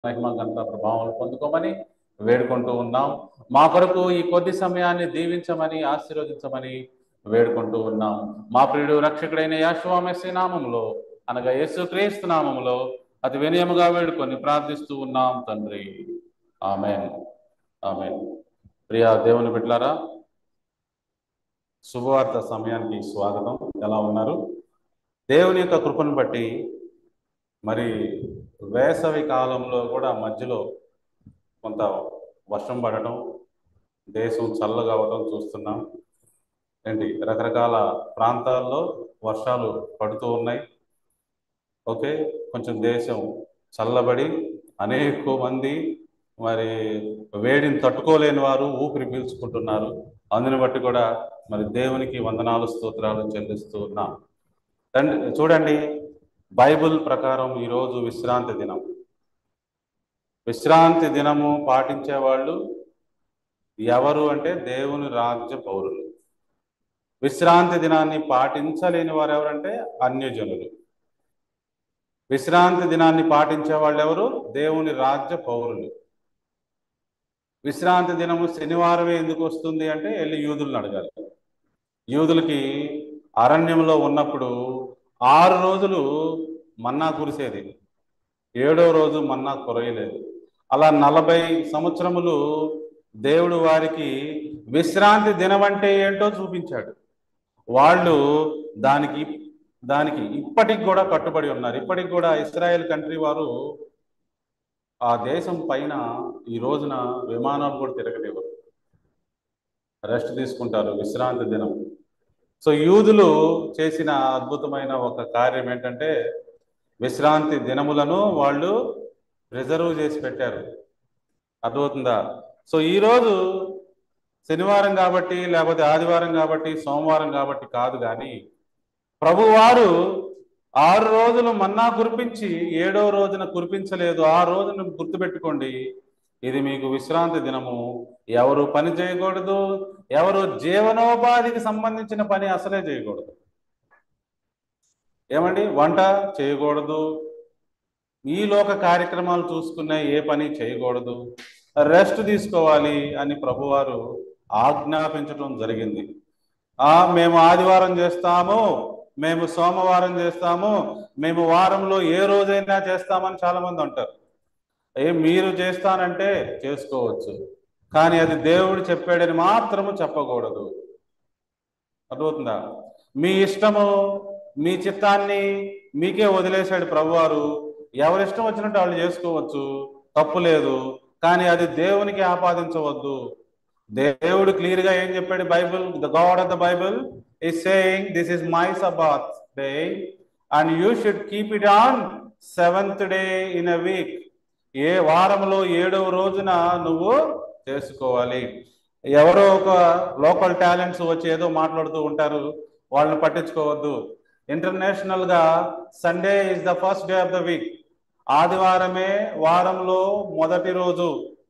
మహిమ ఘనత ప్రభావాలు పొందుకోమని వేడుకుంటూ ఉన్నాం మా కొరకు ఈ కొద్ది సమయాన్ని దీవించమని ఆశీర్వదించమని వేడుకుంటూ ఉన్నాం మా ప్రియుడు రక్షకుడైన యాశ్వామెస్సి నామంలో అనగా యేసు క్రీస్తు నామంలో అతి వినయముగా వేడుకొని ప్రార్థిస్తూ ఉన్నాం తండ్రి ఆమె ఆమె ప్రియా దేవుని బిడ్లారా శుభవార్త సమయానికి స్వాగతం ఎలా ఉన్నారు దేవుని యొక్క కృపను బట్టి మరి వేసవి కాలంలో కూడా మధ్యలో కొంత వర్షం పడటం దేశం చల్లగా అవడం చూస్తున్నాం ఏంటి రకరకాల ప్రాంతాల్లో వర్షాలు పడుతూ ఉన్నాయి ఓకే కొంచెం దేశం చల్లబడి అనేక మంది మరి వేడిని తట్టుకోలేని వారు ఊపిరి పీల్చుకుంటున్నారు అందుని బట్టి కూడా మరి దేవునికి వందనాలు స్తోత్రాలు చెల్లిస్తూ ఉన్నాం రండి చూడండి బైబిల్ ప్రకారం ఈరోజు విశ్రాంతి దినం విశ్రాంతి దినము పాటించే వాళ్ళు ఎవరు అంటే దేవుని రాజ్య పౌరులు విశ్రాంతి దినాన్ని పాటించలేని వారు ఎవరంటే అన్యజనులు విశ్రాంతి దినాన్ని పాటించే వాళ్ళు ఎవరు దేవుని రాజ్య పౌరులు విశ్రాంతి దినము శనివారమే ఎందుకు వస్తుంది అంటే వెళ్ళి యూదులను అడగాలి యూదులకి అరణ్యంలో ఉన్నప్పుడు ఆరు రోజులు మన్నా కురిసేది ఏడో రోజు మన్నా కురయలేదు అలా నలభై సంవత్సరములు దేవుడు వారికి విశ్రాంతి దినం అంటే ఏంటో చూపించాడు వాళ్ళు దానికి దానికి ఇప్పటికి కూడా కట్టుబడి ఉన్నారు ఇప్పటికి కూడా ఇస్రాయేల్ కంట్రీ వారు ఆ దేశం పైన ఈ రోజున విమానాలు కూడా తిరగలేవు రెస్ట్ తీసుకుంటారు విశ్రాంతి దినం సో యూదులు చేసిన అద్భుతమైన ఒక కార్యం ఏంటంటే విశ్రాంతి దినములను వాళ్ళు రిజర్వ్ చేసి పెట్టారు అర్థమవుతుందా సో ఈరోజు శనివారం కాబట్టి లేకపోతే ఆదివారం కాబట్టి సోమవారం కాబట్టి కాదు కానీ ప్రభువారు ఆరు రోజులు మన్నా కురిపించి ఏడో రోజున కురిపించలేదు ఆ రోజున గుర్తుపెట్టుకోండి ఇది మీకు విశ్రాంతి దినము ఎవరు పని చేయకూడదు ఎవరు జీవనోపాధికి సంబంధించిన పని అసలే చేయకూడదు ఏమండి వంట చేయకూడదు ఈ లోక కార్యక్రమాలు చూసుకునే ఏ పని చేయకూడదు రెస్ట్ తీసుకోవాలి అని ప్రభువారు ఆజ్ఞాపించడం జరిగింది ఆ మేము ఆదివారం చేస్తాము మేము సోమవారం చేస్తాము మేము వారంలో ఏ రోజైనా చేస్తామని చాలా మంది అంటారు ఏ మీరు చేస్తానంటే చేసుకోవచ్చు కానీ అది దేవుడు చెప్పాడని మాత్రము చెప్పకూడదు అర్థమవుతుందా మీ ఇష్టము మీ చిత్తాన్ని మీకే వదిలేశాడు ప్రభువారు ఎవరి ఇష్టం వచ్చినట్టు వాళ్ళు చేసుకోవచ్చు తప్పు లేదు కానీ అది దేవునికి ఆపాదించవద్దు దేవుడు క్లియర్ గా ఏం చెప్పాడు Bible the God of the Bible is saying this is my sabbath day and you should keep it on seventh day in a week ఏ వారంలో ఏడవ రోజున నువ్వు చేసుకోవాలి ఎవరో ఒక లోకల్ టాలెంట్స్ వచ్చి ఏదో మాట్లాడుతూ ఉంటారు వాళ్ళని పట్టించుకోవద్దు ఇంటర్నేషనల్ గా Sunday is the first day of the week ఆదివారమే వారంలో మొదటి రోజు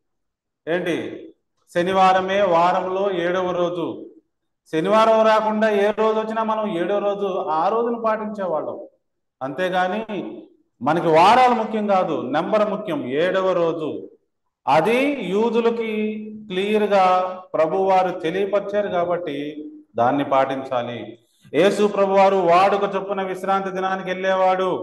ఏంటి శనివారమే వారంలో ఏడవ రోజు శనివారం రాకుండా ఏ రోజు వచ్చినా మనం ఏడో రోజు ఆ రోజును పాటించేవాళ్ళం అంతేగాని మనకి వారాలు ముఖ్యం కాదు నెంబర్ ముఖ్యం ఏడవ రోజు అది యూదులకి క్లియర్గా ప్రభువారు తెలియపరిచారు కాబట్టి దాన్ని పాటించాలి యేసు ప్రభువారు వాడుక చొప్పున విశ్రాంతి దినానికి వెళ్ళేవాడు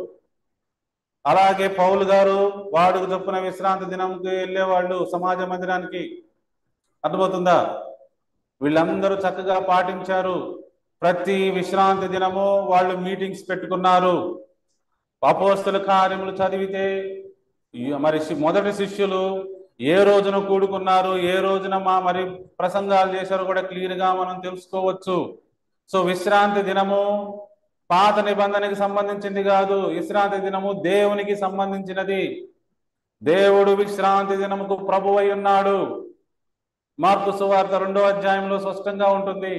అలాగే పౌలు గారు వాడుక చొప్పున విశ్రాంతి దినంకి వెళ్ళేవాళ్ళు సమాజ మందిరానికి అర్థమవుతుందా వీళ్ళందరూ చక్కగా పాటించారు ప్రతి విశ్రాంతి దినము వాళ్ళు మీటింగ్స్ పెట్టుకున్నారు అపోస్తుల కార్యములు చదివితే మరి మొదటి శిష్యులు ఏ రోజున కూడుకున్నారు ఏ రోజున మా మరి ప్రసంగాలు చేశారో కూడా క్లియర్గా మనం తెలుసుకోవచ్చు సో విశ్రాంతి దినము పాత నిబంధనకి సంబంధించింది కాదు విశ్రాంతి దినము దేవునికి సంబంధించినది దేవుడు విశ్రాంతి దినముకు ప్రభు అయి ఉన్నాడు మార్పు సువార్త రెండో అధ్యాయంలో స్పష్టంగా ఉంటుంది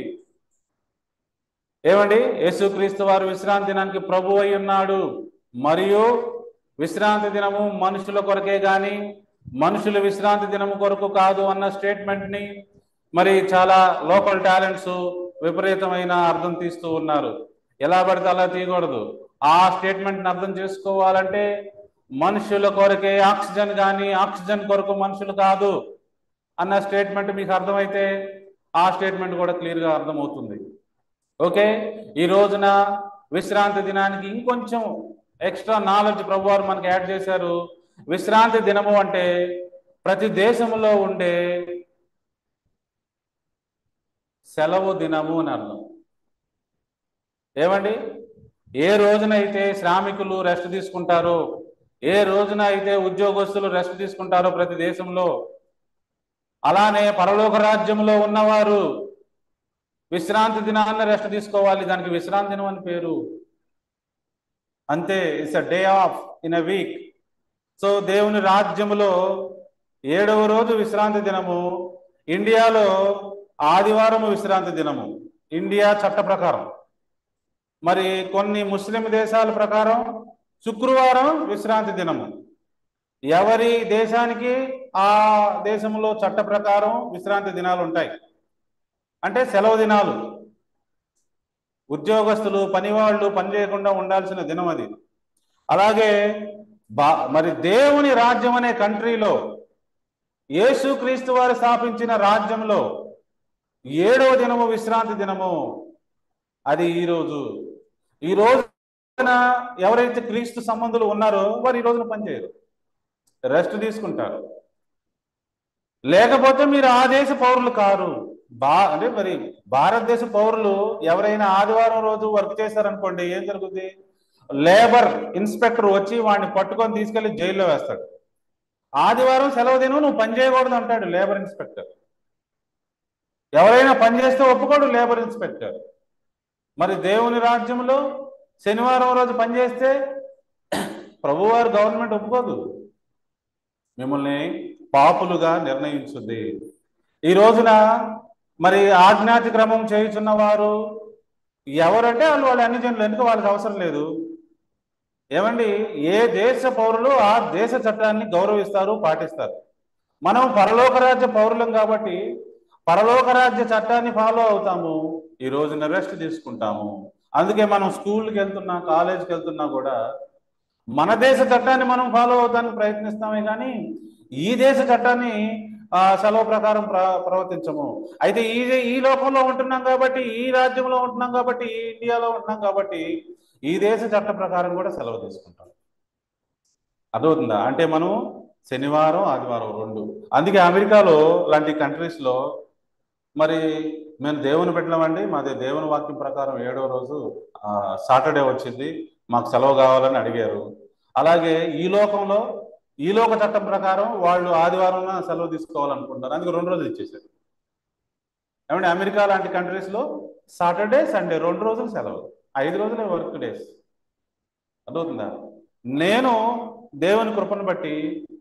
ఏమండి యేసుక్రీస్తు వారు విశ్రాంతి దినానికి ప్రభు అయి ఉన్నాడు మరియు విశ్రాంతి దినము మనుషుల కొరకే గాని మనుషుల విశ్రాంతి దినము కొరకు కాదు అన్న స్టేట్మెంట్ ని మరి చాలా లోకల్ టాలెంట్స్ విపరీతమైన అర్థం తీస్తూ ఉన్నారు ఎలా పడితే అలా తీయకూడదు ఆ స్టేట్మెంట్ అర్థం చేసుకోవాలంటే మనుషుల కొరకే ఆక్సిజన్ కానీ ఆక్సిజన్ కొరకు మనుషులు కాదు అన్న స్టేట్మెంట్ మీకు అర్థమైతే ఆ స్టేట్మెంట్ కూడా క్లియర్గా అర్థమవుతుంది ఓకే ఈ రోజున విశ్రాంతి దినానికి ఇంకొంచెం ఎక్స్ట్రా నాలెడ్జ్ ప్రభువారు మనకి యాడ్ చేశారు విశ్రాంతి దినము అంటే ప్రతి దేశంలో ఉండే సెలవు దినము అని అర్థం ఏమండి ఏ రోజునైతే శ్రామికులు రెస్ట్ తీసుకుంటారో ఏ రోజున అయితే ఉద్యోగస్తులు రెస్ట్ తీసుకుంటారో ప్రతి దేశంలో అలానే పరలోక రాజ్యంలో ఉన్నవారు విశ్రాంతి దినాన్ని రెస్ట్ తీసుకోవాలి దానికి విశ్రాంతి దినం అని పేరు అంతే it's a day off in a week so దేవుని రాజ్యములో ఏడవ రోజు విశ్రాంతి దినము ఇండియాలో ఆదివారం విశ్రాంతి దినము ఇండియా చట్ట ప్రకారం మరి కొన్ని ముస్లిం దేశాల ప్రకారం శుక్రవారం విశ్రాంతి దినము ఎవరి దేశానికి ఆ దేశంలో చట్ట ప్రకారం విశ్రాంతి దినాలు ఉంటాయి అంటే సెలవు దినాలు ఉద్యోగస్తులు పనివాళ్ళు పని చేయకుండా ఉండాల్సిన దినం అది అలాగే బా మరి దేవుని రాజ్యం అనే కంట్రీలో యేసు క్రీస్తు వారు స్థాపించిన రాజ్యంలో ఏడవ దినము విశ్రాంతి దినము అది ఈ రోజు ఈ రోజున ఎవరైతే క్రీస్తు సంబంధులు ఉన్నారో వారు ఈ రోజున పనిచేయరు రెస్ట్ తీసుకుంటారు లేకపోతే మీరు ఆ దేశ పౌరులు కారు బా అంటే మరి భారతదేశ పౌరులు ఎవరైనా ఆదివారం రోజు వర్క్ చేశారనుకోండి ఏం జరుగుతుంది లేబర్ ఇన్స్పెక్టర్ వచ్చి వాడిని పట్టుకొని తీసుకెళ్లి జైల్లో వేస్తాడు ఆదివారం సెలవు దినం నువ్వు పని చేయకూడదు అంటాడు లేబర్ ఇన్స్పెక్టర్ ఎవరైనా పని చేస్తే ఒప్పుకోడు లేబర్ ఇన్స్పెక్టర్ మరి దేవుని రాజ్యంలో శనివారం రోజు పని చేస్తే ప్రభువారు గవర్నమెంట్ ఒప్పుకోదు మిమ్మల్ని పాపులుగా నిర్ణయించుద్ది ఈ రోజున మరి ఆజ్ఞాతి క్రమం చేయుచున్న వారు ఎవరంటే వాళ్ళు వాళ్ళ అన్ని జనులు ఎందుకు వాళ్ళకి అవసరం లేదు ఏమండి ఏ దేశ పౌరులు ఆ దేశ చట్టాన్ని గౌరవిస్తారు పాటిస్తారు మనం పరలోక రాజ్య పౌరులం కాబట్టి పరలోక రాజ్య చట్టాన్ని ఫాలో అవుతాము ఈ రోజున రెస్ట్ తీసుకుంటాము అందుకే మనం స్కూల్కి వెళ్తున్నా కాలేజీకి వెళ్తున్నా కూడా మన దేశ చట్టాన్ని మనం ఫాలో అవడానికి ప్రయత్నిస్తామే కానీ ఈ దేశ చట్టాన్ని ఆ, సెలవు ప్రకారం ప్ర ప్రవర్తించము అయితే ఈ ఈ లోకంలో ఉంటున్నాం కాబట్టి ఈ రాజ్యంలో ఉంటున్నాం కాబట్టి ఈ ఇండియాలో ఉంటున్నాం కాబట్టి ఈ దేశ చట్ట ప్రకారం కూడా సెలవు తీసుకుంటాం అర్థమవుతుందా అంటే మనం శనివారం ఆదివారం రెండు అందుకే అమెరికాలో లాంటి కంట్రీస్లో మరి మేము దేవుని పెట్టినామండి మాది దేవుని వాక్యం ప్రకారం ఏడవ రోజు సాటర్డే వచ్చింది మాకు సెలవు కావాలని అడిగారు అలాగే ఈ లోకంలో ఈ లోక చట్టం ప్రకారం వాళ్ళు ఆదివారం సెలవు తీసుకోవాలనుకుంటారు అందుకే రెండు రోజులు ఇచ్చేసారు ఏమంటే అమెరికా లాంటి కంట్రీస్లో సాటర్డే సండే రెండు రోజులు సెలవు ఐదు రోజులే వర్క్ డేస్ అర్థమవుతుందా నేను దేవుని కృపను బట్టి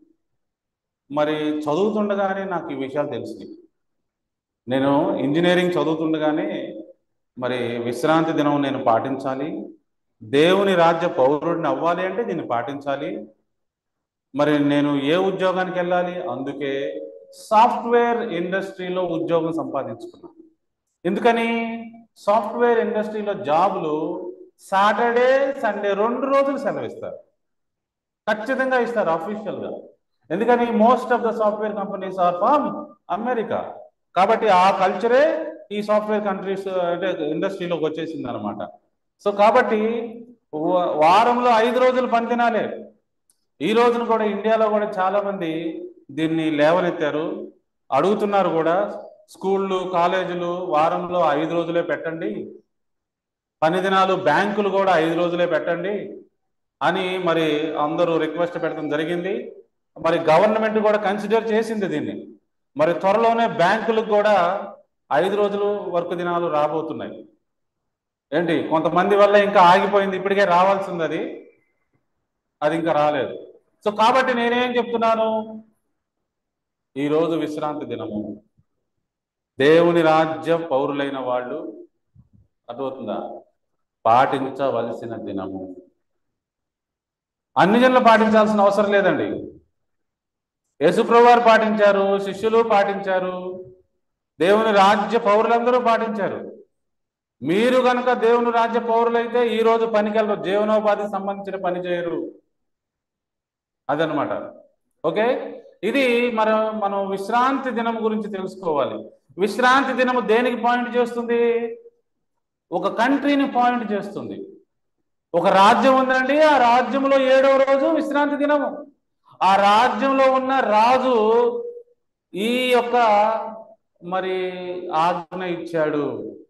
మరి చదువుతుండగానే నాకు ఈ విషయాలు తెలిసినాయి నేను ఇంజనీరింగ్ చదువుతుండగానే మరి విశ్రాంతి దినం నేను పాటించాలి దేవుని రాజ్య పౌరుడిని అవ్వాలి అంటే దీన్ని పాటించాలి మరి నేను ఏ ఉద్యోగానికి వెళ్ళాలి అందుకే సాఫ్ట్వేర్ ఇండస్ట్రీలో ఉద్యోగం సంపాదించుకున్నాను ఎందుకని సాఫ్ట్వేర్ ఇండస్ట్రీలో జాబులు సాటర్డే సండే రెండు రోజులు సెలవిస్తారు ఖచ్చితంగా ఇస్తారు అఫీషియల్గా ఎందుకని most of the software companies are from America కాబట్టి ఆ కల్చరే ఈ సాఫ్ట్వేర్ కంట్రీస్ అంటే ఇండస్ట్రీలోకి వచ్చేసింది అనమాట సో కాబట్టి వా- వారంలో ఐదు రోజులు పని తినాలి ఈ రోజున కూడా ఇండియాలో కూడా చాలా మంది దీన్ని లేవనెత్తారు అడుగుతున్నారు కూడా స్కూళ్ళు కాలేజీలు వారంలో ఐదు రోజులే పెట్టండి పని దినాలు బ్యాంకులు కూడా ఐదు రోజులే పెట్టండి అని మరి అందరూ రిక్వెస్ట్ పెట్టడం జరిగింది మరి గవర్నమెంట్ కూడా కన్సిడర్ చేసింది దీన్ని మరి త్వరలోనే బ్యాంకులకు కూడా ఐదు రోజులు వర్క్ దినాలు రాబోతున్నాయి ఏంటి కొంతమంది వల్ల ఇంకా ఆగిపోయింది ఇప్పటికే రావాల్సింది అది అది ఇంకా రాలేదు సో కాబట్టి నేనేం చెప్తున్నాను ఈరోజు విశ్రాంతి దినము దేవుని రాజ్య పౌరులైన వాళ్ళు అర్థమవుతుందా పాటించవలసిన దినము అన్ని జనులు పాటించాల్సిన అవసరం లేదండి యేసుప్రభు వారు పాటించారు శిష్యులు పాటించారు దేవుని రాజ్య పౌరులందరూ పాటించారు మీరు కనుక దేవుని రాజ్య పౌరులైతే ఈ రోజు పనికెళ్ళరు జీవనోపాధికి సంబంధించిన పని చేయరు అదనమాట ఓకే ఇది మన మనం విశ్రాంతి దినం గురించి తెలుసుకోవాలి విశ్రాంతి దినము దేనికి పాయింట్ చేస్తుంది ఒక కంట్రీని పాయింట్ చేస్తుంది ఒక రాజ్యం ఉందండి ఆ రాజ్యంలో ఏడవ రోజు విశ్రాంతి దినము ఆ రాజ్యంలో ఉన్న రాజు ఈ యొక్క మరి ఆజ్ఞ ఇచ్చాడు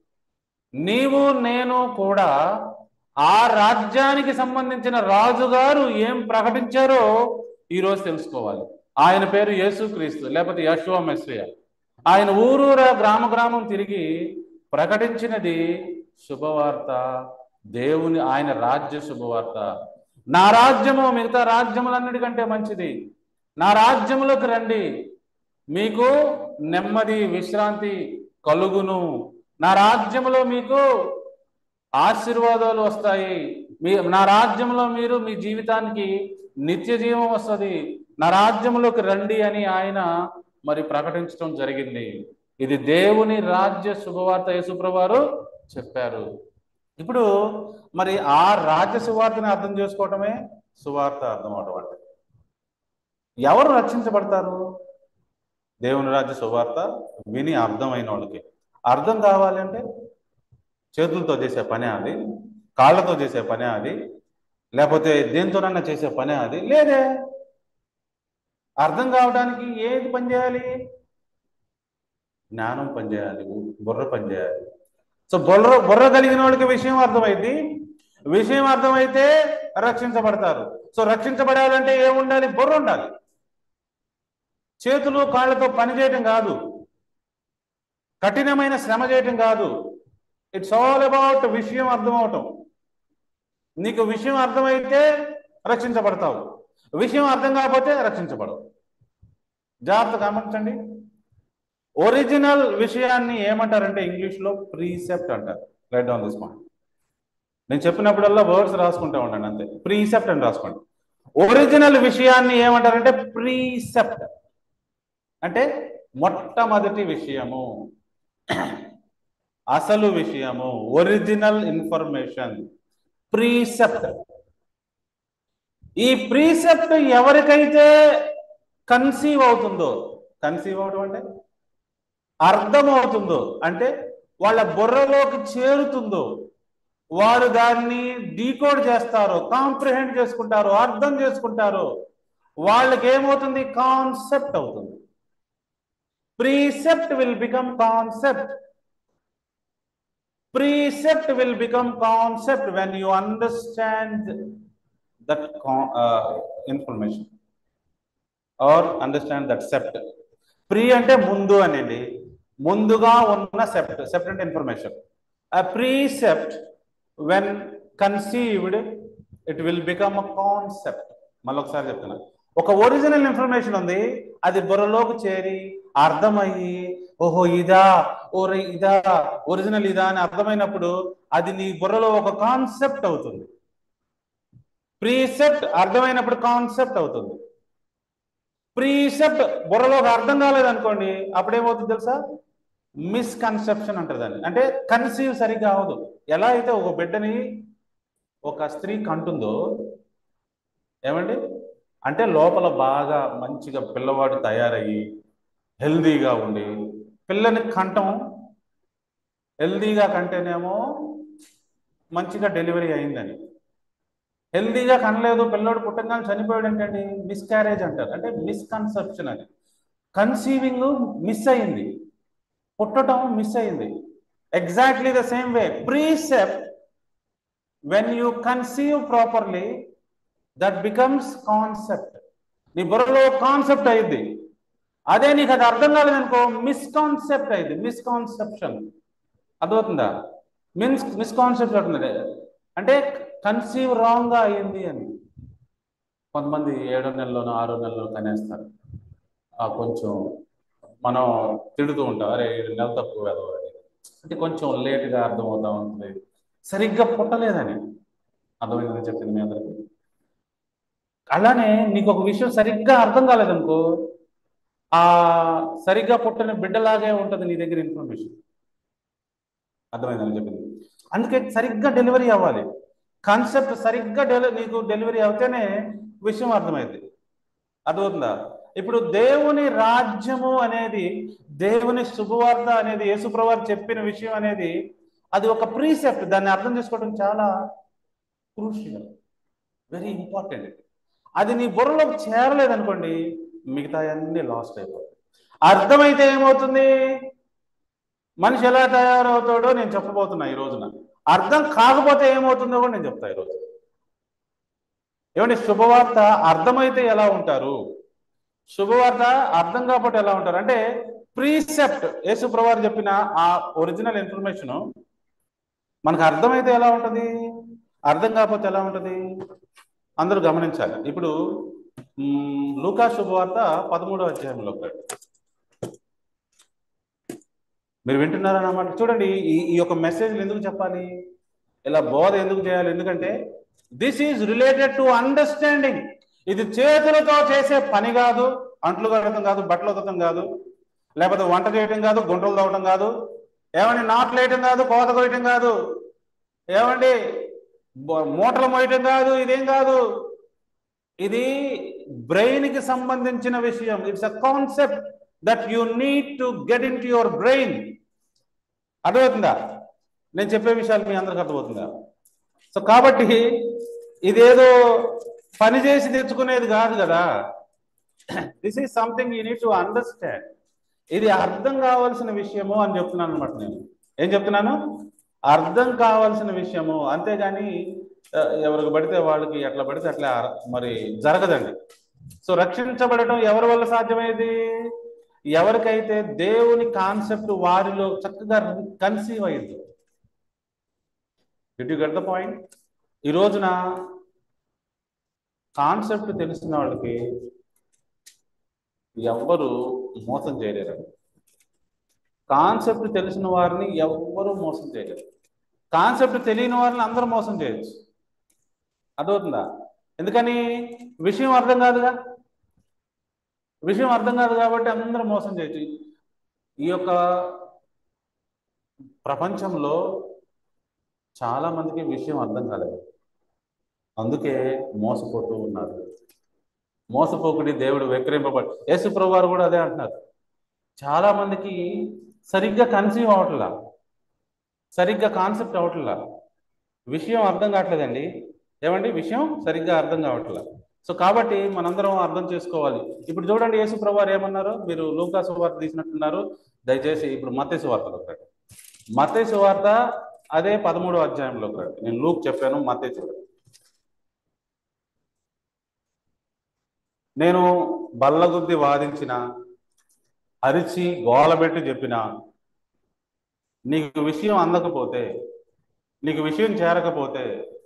నీవు నేను కూడా ఆ రాజ్యానికి సంబంధించిన రాజుగారు ఏం ప్రకటించారో ఈరోజు తెలుసుకోవాలి ఆయన పేరు యేసుక్రీస్తు లేకపోతే యశువ మెస్సియ ఆయన ఊరూరా గ్రామ గ్రామం తిరిగి ప్రకటించినది శుభవార్త దేవుని ఆయన రాజ్య శుభవార్త నా రాజ్యము మిగతా రాజ్యములన్నిటికంటే మంచిది నా రాజ్యములోకి రండి మీకు నెమ్మది విశ్రాంతి కలుగును నా రాజ్యములో మీకు ఆశీర్వాదాలు వస్తాయి మీ నా రాజ్యంలో మీరు మీ జీవితానికి నిత్య జీవం వస్తుంది నా రాజ్యంలోకి రండి అని ఆయన మరి ప్రకటించడం జరిగింది ఇది దేవుని రాజ్య శుభవార్త యేసుప్రవారు చెప్పారు ఇప్పుడు మరి ఆ రాజ్య సువార్తని అర్థం చేసుకోవటమే సువార్త అర్థం అవటం అంటే ఎవరు రక్షించబడతారు దేవుని రాజ్య సువార్త విని అర్థమైన వాళ్ళకి అర్థం కావాలంటే చేతులతో చేసే పనే అది కాళ్ళతో చేసే పనే అది లేకపోతే దేంతోనన్నా చేసే పనే అది లేదే అర్థం కావడానికి ఏది పని చేయాలి జ్ఞానం పనిచేయాలి బుర్ర పనిచేయాలి సో బుర్ర బుర్ర కలిగిన వాళ్ళకి విషయం అర్థమైంది విషయం అర్థమైతే రక్షించబడతారు సో రక్షించబడాలంటే ఏముండాలి బుర్ర ఉండాలి చేతులు కాళ్ళతో పని చేయటం కాదు కఠినమైన శ్రమ చేయటం కాదు ఇట్స్ ఆల్ అబౌట్ విషయం అర్థం అవటం నీకు విషయం అర్థమైతే రక్షించబడతావు విషయం అర్థం కాకపోతే రక్షించబడవు జాగ్రత్త గమనించండి ఒరిజినల్ విషయాన్ని ఏమంటారంటే ఇంగ్లీష్లో ప్రీసెప్ట్ అంటారు రైట్ డౌన్ దిస్ పాయింట్ నేను చెప్పినప్పుడల్లా వర్డ్స్ రాసుకుంటా ఉండండి అంతే ప్రీసెప్ట్ అని రాసుకోండి ఒరిజినల్ విషయాన్ని ఏమంటారంటే ప్రీసెప్ట్ అంటే మొట్టమొదటి విషయము అసలు విషయము ఒరిజినల్ ఇన్ఫర్మేషన్ ప్రీసెప్ట్ ఈ ప్రీసెప్ట్ ఎవరికైతే కన్సీవ్ అవుతుందో కన్సీవ్ అవడం అంటే అర్థమవుతుందో అంటే వాళ్ళ బుర్రలోకి చేరుతుందో వారు దాన్ని డీకోడ్ చేస్తారు కాంప్రిహెండ్ చేసుకుంటారు అర్థం చేసుకుంటారు వాళ్ళకి ఏమవుతుంది కాన్సెప్ట్ అవుతుంది precept will become concept precept will become concept when you understand that con- uh, information or understand that sept pre అంటే ముందు అనేది ముందుగా ఉన్న సెప్ట్ సెప్ట్ అంటే ఇన్ఫర్మేషన్ ఆ precept when conceived it will become a concept మళ్ళీ ఒకసారి చెప్తున్నా ఒక ఒరిజినల్ ఇన్ఫర్మేషన్ ఉంది అది బుర్రలోకి చేరి అర్థమయ్యి ఓహో ఇదా ఓ ఇదా ఒరిజినల్ ఇదా అని అర్థమైనప్పుడు అది నీ బుర్రలో ఒక కాన్సెప్ట్ అవుతుంది ప్రీసెప్ట్ అర్థమైనప్పుడు కాన్సెప్ట్ అవుతుంది ప్రీసెప్ట్ బుర్రలోకి అర్థం కాలేదనుకోండి అప్పుడేమవుతుంది తెలుసా మిస్కన్సెప్షన్ అంటారు దాన్ని అంటే కన్సీవ్ సరిగ్గా అవదు ఎలా అయితే ఒక బిడ్డని ఒక స్త్రీ కంటుందో ఏమండి అంటే లోపల బాగా మంచిగా పిల్లవాడు తయారయ్యి హెల్దీగా ఉండి పిల్లని కంటం హెల్దీగా కంటేనేమో మంచిగా డెలివరీ అయిందని హెల్దీగా కనలేదు పిల్లోడు పుట్టగానే చనిపోయాడు ఏంటండి మిస్క్యారేజ్ అంటారు అంటే మిస్కన్సెప్షన్ అది కన్సీవింగ్ మిస్ అయింది పుట్టడం మిస్ అయింది exactly the same way precept when you conceive properly that becomes concept నీ బుర్రలో కాన్సెప్ట్ అయింది అదే నీకు అది అర్థం కాలేదనుకో మిస్కాన్సెప్ట్ అయింది మిస్కాన్సెప్షన్ అర్థమవుతుందా మిన్స్ మిస్కాన్సెప్ట్ అవుతుంది అంటే కన్సీవ్ రాంగ్గా అయ్యింది అని కొంతమంది ఏడో నెలలోనో ఆరో నెలలో కనేస్తారు ఆ కొంచెం మనం తిడుతూ ఉంటాం అరే ఏడు నెల తక్కువ కదా అని అంటే కొంచెం లేట్గా అర్థమవుతా ఉంటుంది సరిగ్గా పుట్టలేదని అర్థమైందని చెప్పింది మీ అందరికి అలానే నీకు ఒక విషయం సరిగ్గా అర్థం కాలేదనుకో ఆ సరిగ్గా పుట్టిన బిడ్డలాగే ఉంటుంది నీ దగ్గర ఇన్ఫర్మేషన్ అర్థమైందని చెప్పింది అందుకే సరిగ్గా డెలివరీ అవ్వాలి కాన్సెప్ట్ సరిగ్గా డెలి నీకు డెలివరీ అవుతేనే విషయం అర్థమైంది అర్థమవుతుందా ఇప్పుడు దేవుని రాజ్యము అనేది దేవుని శుభవార్త అనేది యేసుప్రవారు చెప్పిన విషయం అనేది అది ఒక ప్రీసెప్ట్ దాన్ని అర్థం చేసుకోవడం చాలా క్రూషియల్ వెరీ ఇంపార్టెంట్ అది నీ బుర్రలోకి చేరలేదనుకోండి మిగతా అన్ని లాస్ట్ అయిపోతాయి అర్థమైతే ఏమవుతుంది మనిషి ఎలా తయారవుతాడో నేను చెప్పబోతున్నా ఈ రోజున అర్థం కాకపోతే ఏమవుతుందో కూడా నేను చెప్తా ఈరోజు ఏమంటే శుభవార్త అర్థమైతే ఎలా ఉంటారు శుభవార్త అర్థం కాకపోతే ఎలా ఉంటారు అంటే ప్రీసెప్ట్ యేసుప్రవారు చెప్పిన ఆ ఒరిజినల్ ఇన్ఫర్మేషన్ మనకు అర్థమైతే ఎలా ఉంటుంది అర్థం కాకపోతే ఎలా ఉంటుంది అందరూ గమనించాలి ఇప్పుడు మ్, లూకా శుభవార్త పదమూడో అధ్యాయంలో ఒకటి. మీరు వింటున్నారన్నమాట చూడండి ఈ ఈ యొక్క మెసేజ్లు ఎందుకు చెప్పాలి ఇలా బోధ ఎందుకు చేయాలి ఎందుకంటే this is related to understanding ఇది చేతులతో చేసే పని కాదు అంట్లు కడటం కాదు బట్టలు ఉతకడం కాదు లేకపోతే వంట చేయటం కాదు గుంటలు తవ్వటం కాదు ఏమండి నాట్లు వేయటం కాదు కోత కొయ్యటం కాదు ఏమండి బ- మూటలు మోయటం కాదు ఇదేం కాదు ఇది బ్రెయిన్ కి సంబంధించిన విషయం it's a concept that you need to get into your brain అర్థమవుతుందా నేను చెప్పే విషయాలు మీ అందరికి అర్థమవుతుందా సో కాబట్టి ఇదేదో పని చేసి తెచ్చుకునేది కాదు కదా this is something you need to understand ఇది అర్థం కావాల్సిన విషయము అని చెప్తున్నాను అనమాట నేను ఏం చెప్తున్నాను అర్థం కావాల్సిన విషయము అంతేగాని ఆ, ఎవరికి పడితే వాళ్ళకి ఎట్లా పడితే అట్లా మరి జరగదండి సో రక్షించబడటం ఎవరి వల్ల సాధ్యమయ్యేది ఎవరికైతే దేవుని కాన్సెప్ట్ వారిలో చక్కగా కన్సీవ్ అయింది did you get the point ఈ రోజున కాన్సెప్ట్ తెలిసిన వాళ్ళకి ఎవ్వరు మోసం చేయలేరు కాన్సెప్ట్ తెలిసిన వారిని ఎవ్వరూ మోసం చేయలేరు కాన్సెప్ట్ తెలియని వారిని అందరూ మోసం చేయొచ్చు అర్థమవుతుందా ఎందుకని విషయం అర్థం కాదుగా విషయం అర్థం కాదు కాబట్టి అందరూ మోసం చేయొచ్చు ఈ యొక్క ప్రపంచంలో చాలా మందికి విషయం అర్థం కాలేదు అందుకే మోసపోతూ ఉన్నారు మోసపోకుడి దేవుడు వెక్కిరింపబడి యేసుప్రభు వారు కూడా అదే అంటున్నారు చాలా మందికి సరిగ్గా కన్సీవ్ అవట్లా సరిగ్గా కాన్సెప్ట్ అవట్లా విషయం అర్థం కావట్లేదండి ఏమండి విషయం సరిగ్గా అర్థం కావట్లా సో కాబట్టి మనందరం అర్థం చేసుకోవాలి ఇప్పుడు చూడండి యేసుప్రభు వారు ఏమన్నారు మీరు లూకాసు వార్త తీసినట్టున్నారు దయచేసి ఇప్పుడు మత్తేసు వార్తలో ఒకటి మత్తేసు వార్త అదే పదమూడో అధ్యాయంలో ఒకటి నేను లూక్ చెప్పాను మత్తేసు నేను బల్లగుద్ది వాదించిన అరిచి గోలబెట్టి చెప్పిన నీకు విషయం అందకపోతే నీకు విషయం చేరకపోతే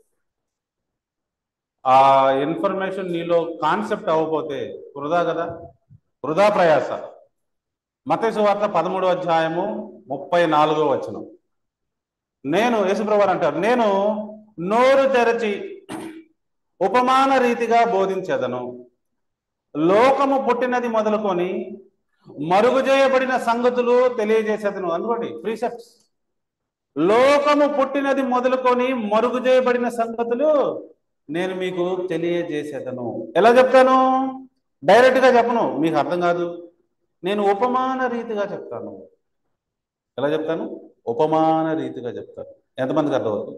ఆ ఇన్ఫర్మేషన్ నీలో కాన్సెప్ట్ అవ్వకపోతే వృధా కదా వృధా ప్రయాస మతేసు వార్త పదమూడో అధ్యాయము ముప్పై నాలుగో వచనం నేను యేసుప్రభు అంటారు నేను నోరు తెరచి ఉపమాన రీతిగా బోధించదను లోకము పుట్టినది మొదలుకొని మరుగు చేయబడిన సంగతులు తెలియజేసేదను అనుకోండి ప్రీసెప్ట్స్ లోకము పుట్టినది మొదలుకొని మరుగు చేయబడిన సంగతులు నేను మీకు తెలియజేసేదను ఎలా చెప్తాను డైరెక్ట్ గా చెప్పను మీకు అర్థం కాదు నేను ఉపమాన రీతిగా చెప్తాను ఎలా చెప్తాను ఉపమాన రీతిగా చెప్తాను ఎంతమందికి అర్థమవుతుంది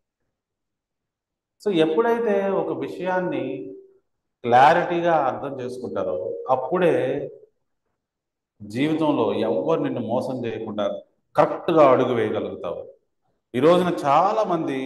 సో ఎప్పుడైతే ఒక విషయాన్ని క్లారిటీగా అర్థం చేసుకుంటారో అప్పుడే జీవితంలో ఎవరు నిన్ను మోసం చేయకుండా కరెక్ట్గా అడుగు వేయగలుగుతావు ఈ రోజున చాలా మంది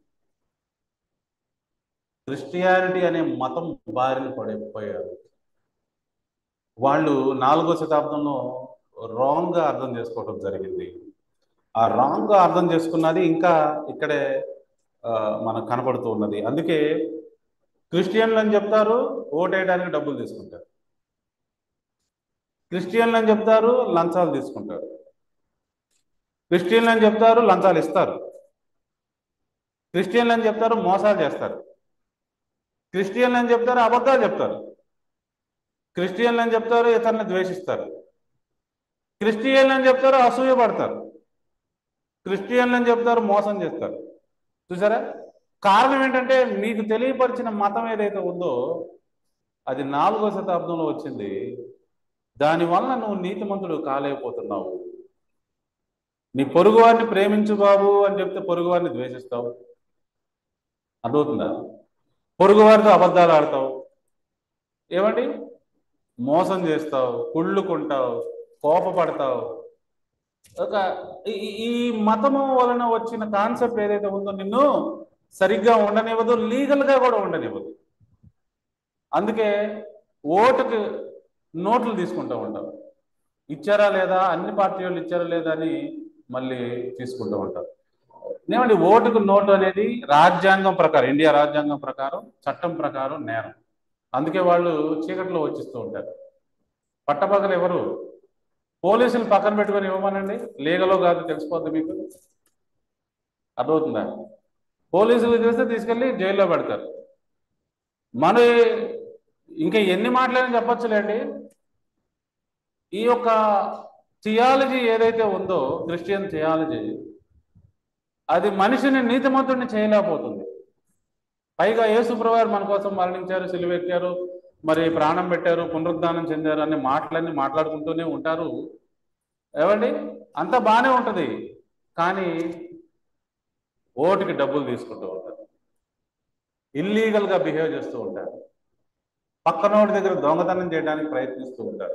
క్రిస్టియానిటీ అనే మతం బారిన పడిపోయారు వాళ్ళు నాలుగో శతాబ్దంలో రాంగ్గా అర్థం చేసుకోవడం జరిగింది ఆ రాంగ్గా అర్థం చేసుకున్నది ఇంకా ఇక్కడే ఆ, మనకు కనపడుతూ ఉన్నది అందుకే క్రిస్టియన్లు అని చెప్తారు ఓటేయడానికి డబ్బులు తీసుకుంటారు క్రిస్టియన్లు అని చెప్తారు లంచాలు తీసుకుంటారు క్రిస్టియన్లు అని చెప్తారు లంచాలు ఇస్తారు క్రిస్టియన్లు అని చెప్తారు మోసాలు చేస్తారు క్రిస్టియన్లు అని చెప్తారు అబద్ధాలు చెప్తారు క్రిస్టియన్లు అని చెప్తారు ఇతరులను ద్వేషిస్తారు క్రిస్టియన్లు అని చెప్తారు అసూయ పడతారు క్రిస్టియన్లు అని చెప్తారు మోసం చేస్తారు చూసారా కారణం ఏంటంటే మీకు తెలియపరిచిన మతం ఏదైతే ఉందో అది నాలుగో శతాబ్దంలో వచ్చింది దానివల్ల నువ్వు నీతిమంతుడు కాలేకపోతున్నావు నీ పొరుగువారిని ప్రేమించు బాబు అని చెప్తే పొరుగువారిని ద్వేషిస్తావు అర్థమవుతుందా పొరుగువారితో అబద్ధాలు ఆడతావు ఏమండి మోసం చేస్తావు కుళ్ళుకుంటావు కోపపడతావు ఒక ఈ- ఈ మతము వలన వచ్చిన కాన్సెప్ట్ ఏదైతే ఉందో నిన్ను సరిగ్గా ఉండనివ్వదు లీగల్ గా కూడా ఉండనివ్వదు అందుకే ఓటుకు నోట్లు తీసుకుంటూ ఉంటారు ఇచ్చారా లేదా అన్ని పార్టీ వాళ్ళు ఇచ్చారా లేదా అని మళ్ళీ తీసుకుంటూ ఉంటారు ఏమండి ఓటుకు నోటు అనేది రాజ్యాంగం ప్రకారం ఇండియా రాజ్యాంగం ప్రకారం చట్టం ప్రకారం నేరం అందుకే వాళ్ళు చీకట్లో వచ్చిస్తూ ఉంటారు పట్టపగలు ఎవరు పోలీసులు పక్కన పెట్టుకొని ఇవ్వమనండి లీగలో కాదు తెలిసిపోద్ది మీకు అర్థమవుతుందా పోలీసులు తెలిస్తే తీసుకెళ్ళి జైల్లో పెడతారు మన ఇంకా ఎన్ని మాటలని చెప్పొచ్చులేండి ఈ యొక్క థియాలజీ ఏదైతే ఉందో క్రిస్టియన్ థియాలజీ అది మనిషిని నీతిమంతుడిని చేయలేకపోతుంది పైగా యేసుప్రవారు మన కోసం మరణించారు సిలువెక్కారు మరి ప్రాణం పెట్టారు పునరుద్ధానం చెందారు అనే మాటలన్నీ మాట్లాడుకుంటూనే ఉంటారు ఏమండి అంతా బాగానే ఉంటది కానీ ఓటుకి డబ్బులు తీసుకుంటూ ఉంటారు ఇల్లీగల్ గా బిహేవ్ చేస్తూ ఉంటారు పక్కనోడి దగ్గర దొంగతనం చేయడానికి ప్రయత్నిస్తూ ఉంటారు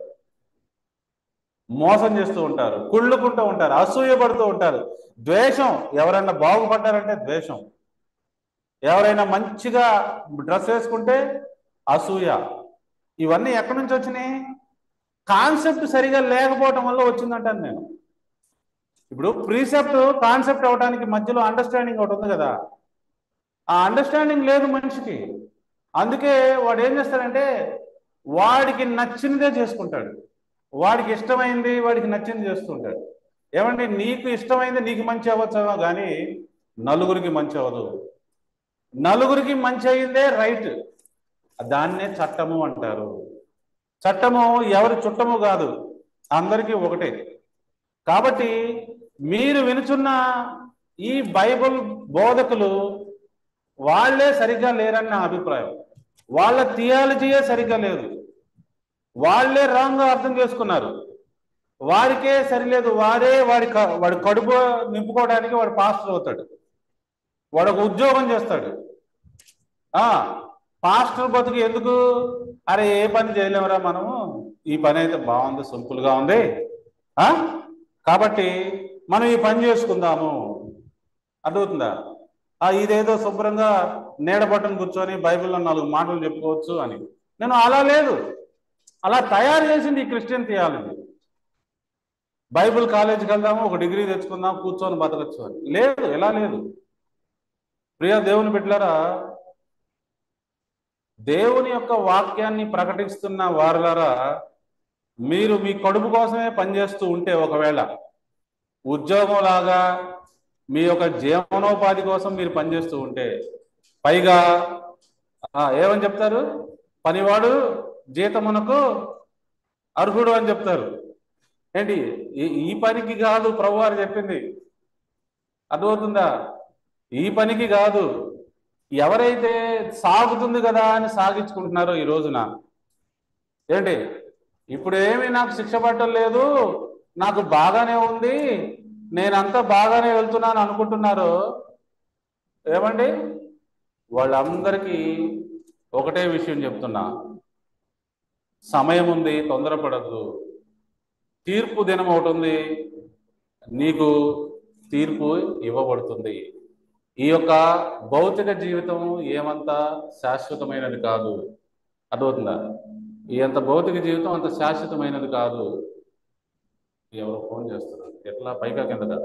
మోసం చేస్తూ ఉంటారు కుళ్ళుకుంటూ ఉంటారు అసూయ పడుతూ ఉంటారు ద్వేషం ఎవరైనా బాగుపడ్డారంటే ద్వేషం ఎవరైనా మంచిగా డ్రెస్ వేసుకుంటే అసూయ ఇవన్నీ ఎక్కడి నుంచి వచ్చినాయి కాన్సెప్ట్ సరిగా లేకపోవటం వల్ల వచ్చిందంటాను నేను ఇప్పుడు ప్రీసెప్ట్ కాన్సెప్ట్ అవడానికి మధ్యలో అండర్స్టాండింగ్ ఒకటి ఉంది కదా ఆ అండర్స్టాండింగ్ లేదు మనిషికి అందుకే వాడు ఏం చేస్తాడంటే వాడికి నచ్చినదే చేసుకుంటాడు వాడికి ఇష్టమైంది వాడికి నచ్చింది చేస్తుంటాడు ఏమండి నీకు ఇష్టమైంది నీకు మంచి అవ్వచ్చేమో కానీ నలుగురికి మంచి అవ్వదు నలుగురికి మంచి అయిందే రైట్ దాన్నే చట్టము అంటారు చట్టము ఎవరి చుట్టము కాదు అందరికీ ఒకటే కాబట్టి మీరు వినుచున్న ఈ బైబిల్ బోధకులు వాళ్ళే సరిగ్గా లేరని నా అభిప్రాయం వాళ్ళ థియాలజీయే సరిగ్గా లేదు వాళ్ళే రాంగ్గా అర్థం చేసుకున్నారు వాడికే సరిలేదు వాడే వాడి క- వాడి కడుపు నింపుకోవడానికి వాడు పాస్టర్ అవుతాడు వాడు ఒక ఉద్యోగం చేస్తాడు ఆ పాస్టర్ బతుకు ఎందుకు అరే ఏ పని చేయలేమురా మనము ఈ పని అయితే బాగుంది సింపుల్ గా ఉంది ఆ కాబట్టి మనం ఈ పని చేసుకుందాము అర్థమవుతుందా ఆ ఇదేదో శుభ్రంగా నీడ పట్టును కూర్చొని బైబిల్లో నాలుగు మాటలు చెప్పుకోవచ్చు అని నేను అలా లేదు అలా తయారు చేసింది ఈ క్రిస్టియన్ థియాలజీ బైబిల్ కాలేజీకి వెళ్దాము ఒక డిగ్రీ తెచ్చుకుందాం కూర్చొని బతకచ్చు అని లేదు ఎలా లేదు ప్రియ దేవుని బిడ్డలారా దేవుని యొక్క వాక్యాన్ని ప్రకటిస్తున్న వారులారా మీరు మీ కడుపు కోసమే పనిచేస్తూ ఉంటే ఒకవేళ ఉద్యోగం లాగా మీ యొక్క జీవనోపాధి కోసం మీరు పనిచేస్తూ ఉంటే పైగా ఆ, ఏమని చెప్తారు పనివాడు జీతమునకు అర్హుడు అని చెప్తారు ఏంటి ఈ- ఈ పనికి కాదు ప్రభు వారు చెప్పింది అర్థమవుతుందా ఈ పనికి కాదు ఎవరైతే సాగుతుంది కదా అని సాగించుకుంటున్నారో ఈ రోజున ఏంటి ఇప్పుడు ఏమీ నాకు శిక్ష పట్టడం లేదు నాకు బాగానే ఉంది నేనంతా బాగానే వెళ్తున్నాను అనుకుంటున్నారు ఏమండి వాళ్ళందరికీ ఒకటే విషయం చెప్తున్నా సమయం ఉంది తొందరపడద్దు తీర్పు దినం ఒకటి ఉంది నీకు తీర్పు ఇవ్వబడుతుంది ఈ యొక్క భౌతిక జీవితం ఏమంతా శాశ్వతమైనది కాదు అర్థమవుతుందా ఈ అంత భౌతిక జీవితం అంత శాశ్వతమైనది కాదు ఎవరో ఫోన్ చేస్తున్నారు ఎట్లా పైకా కిందగా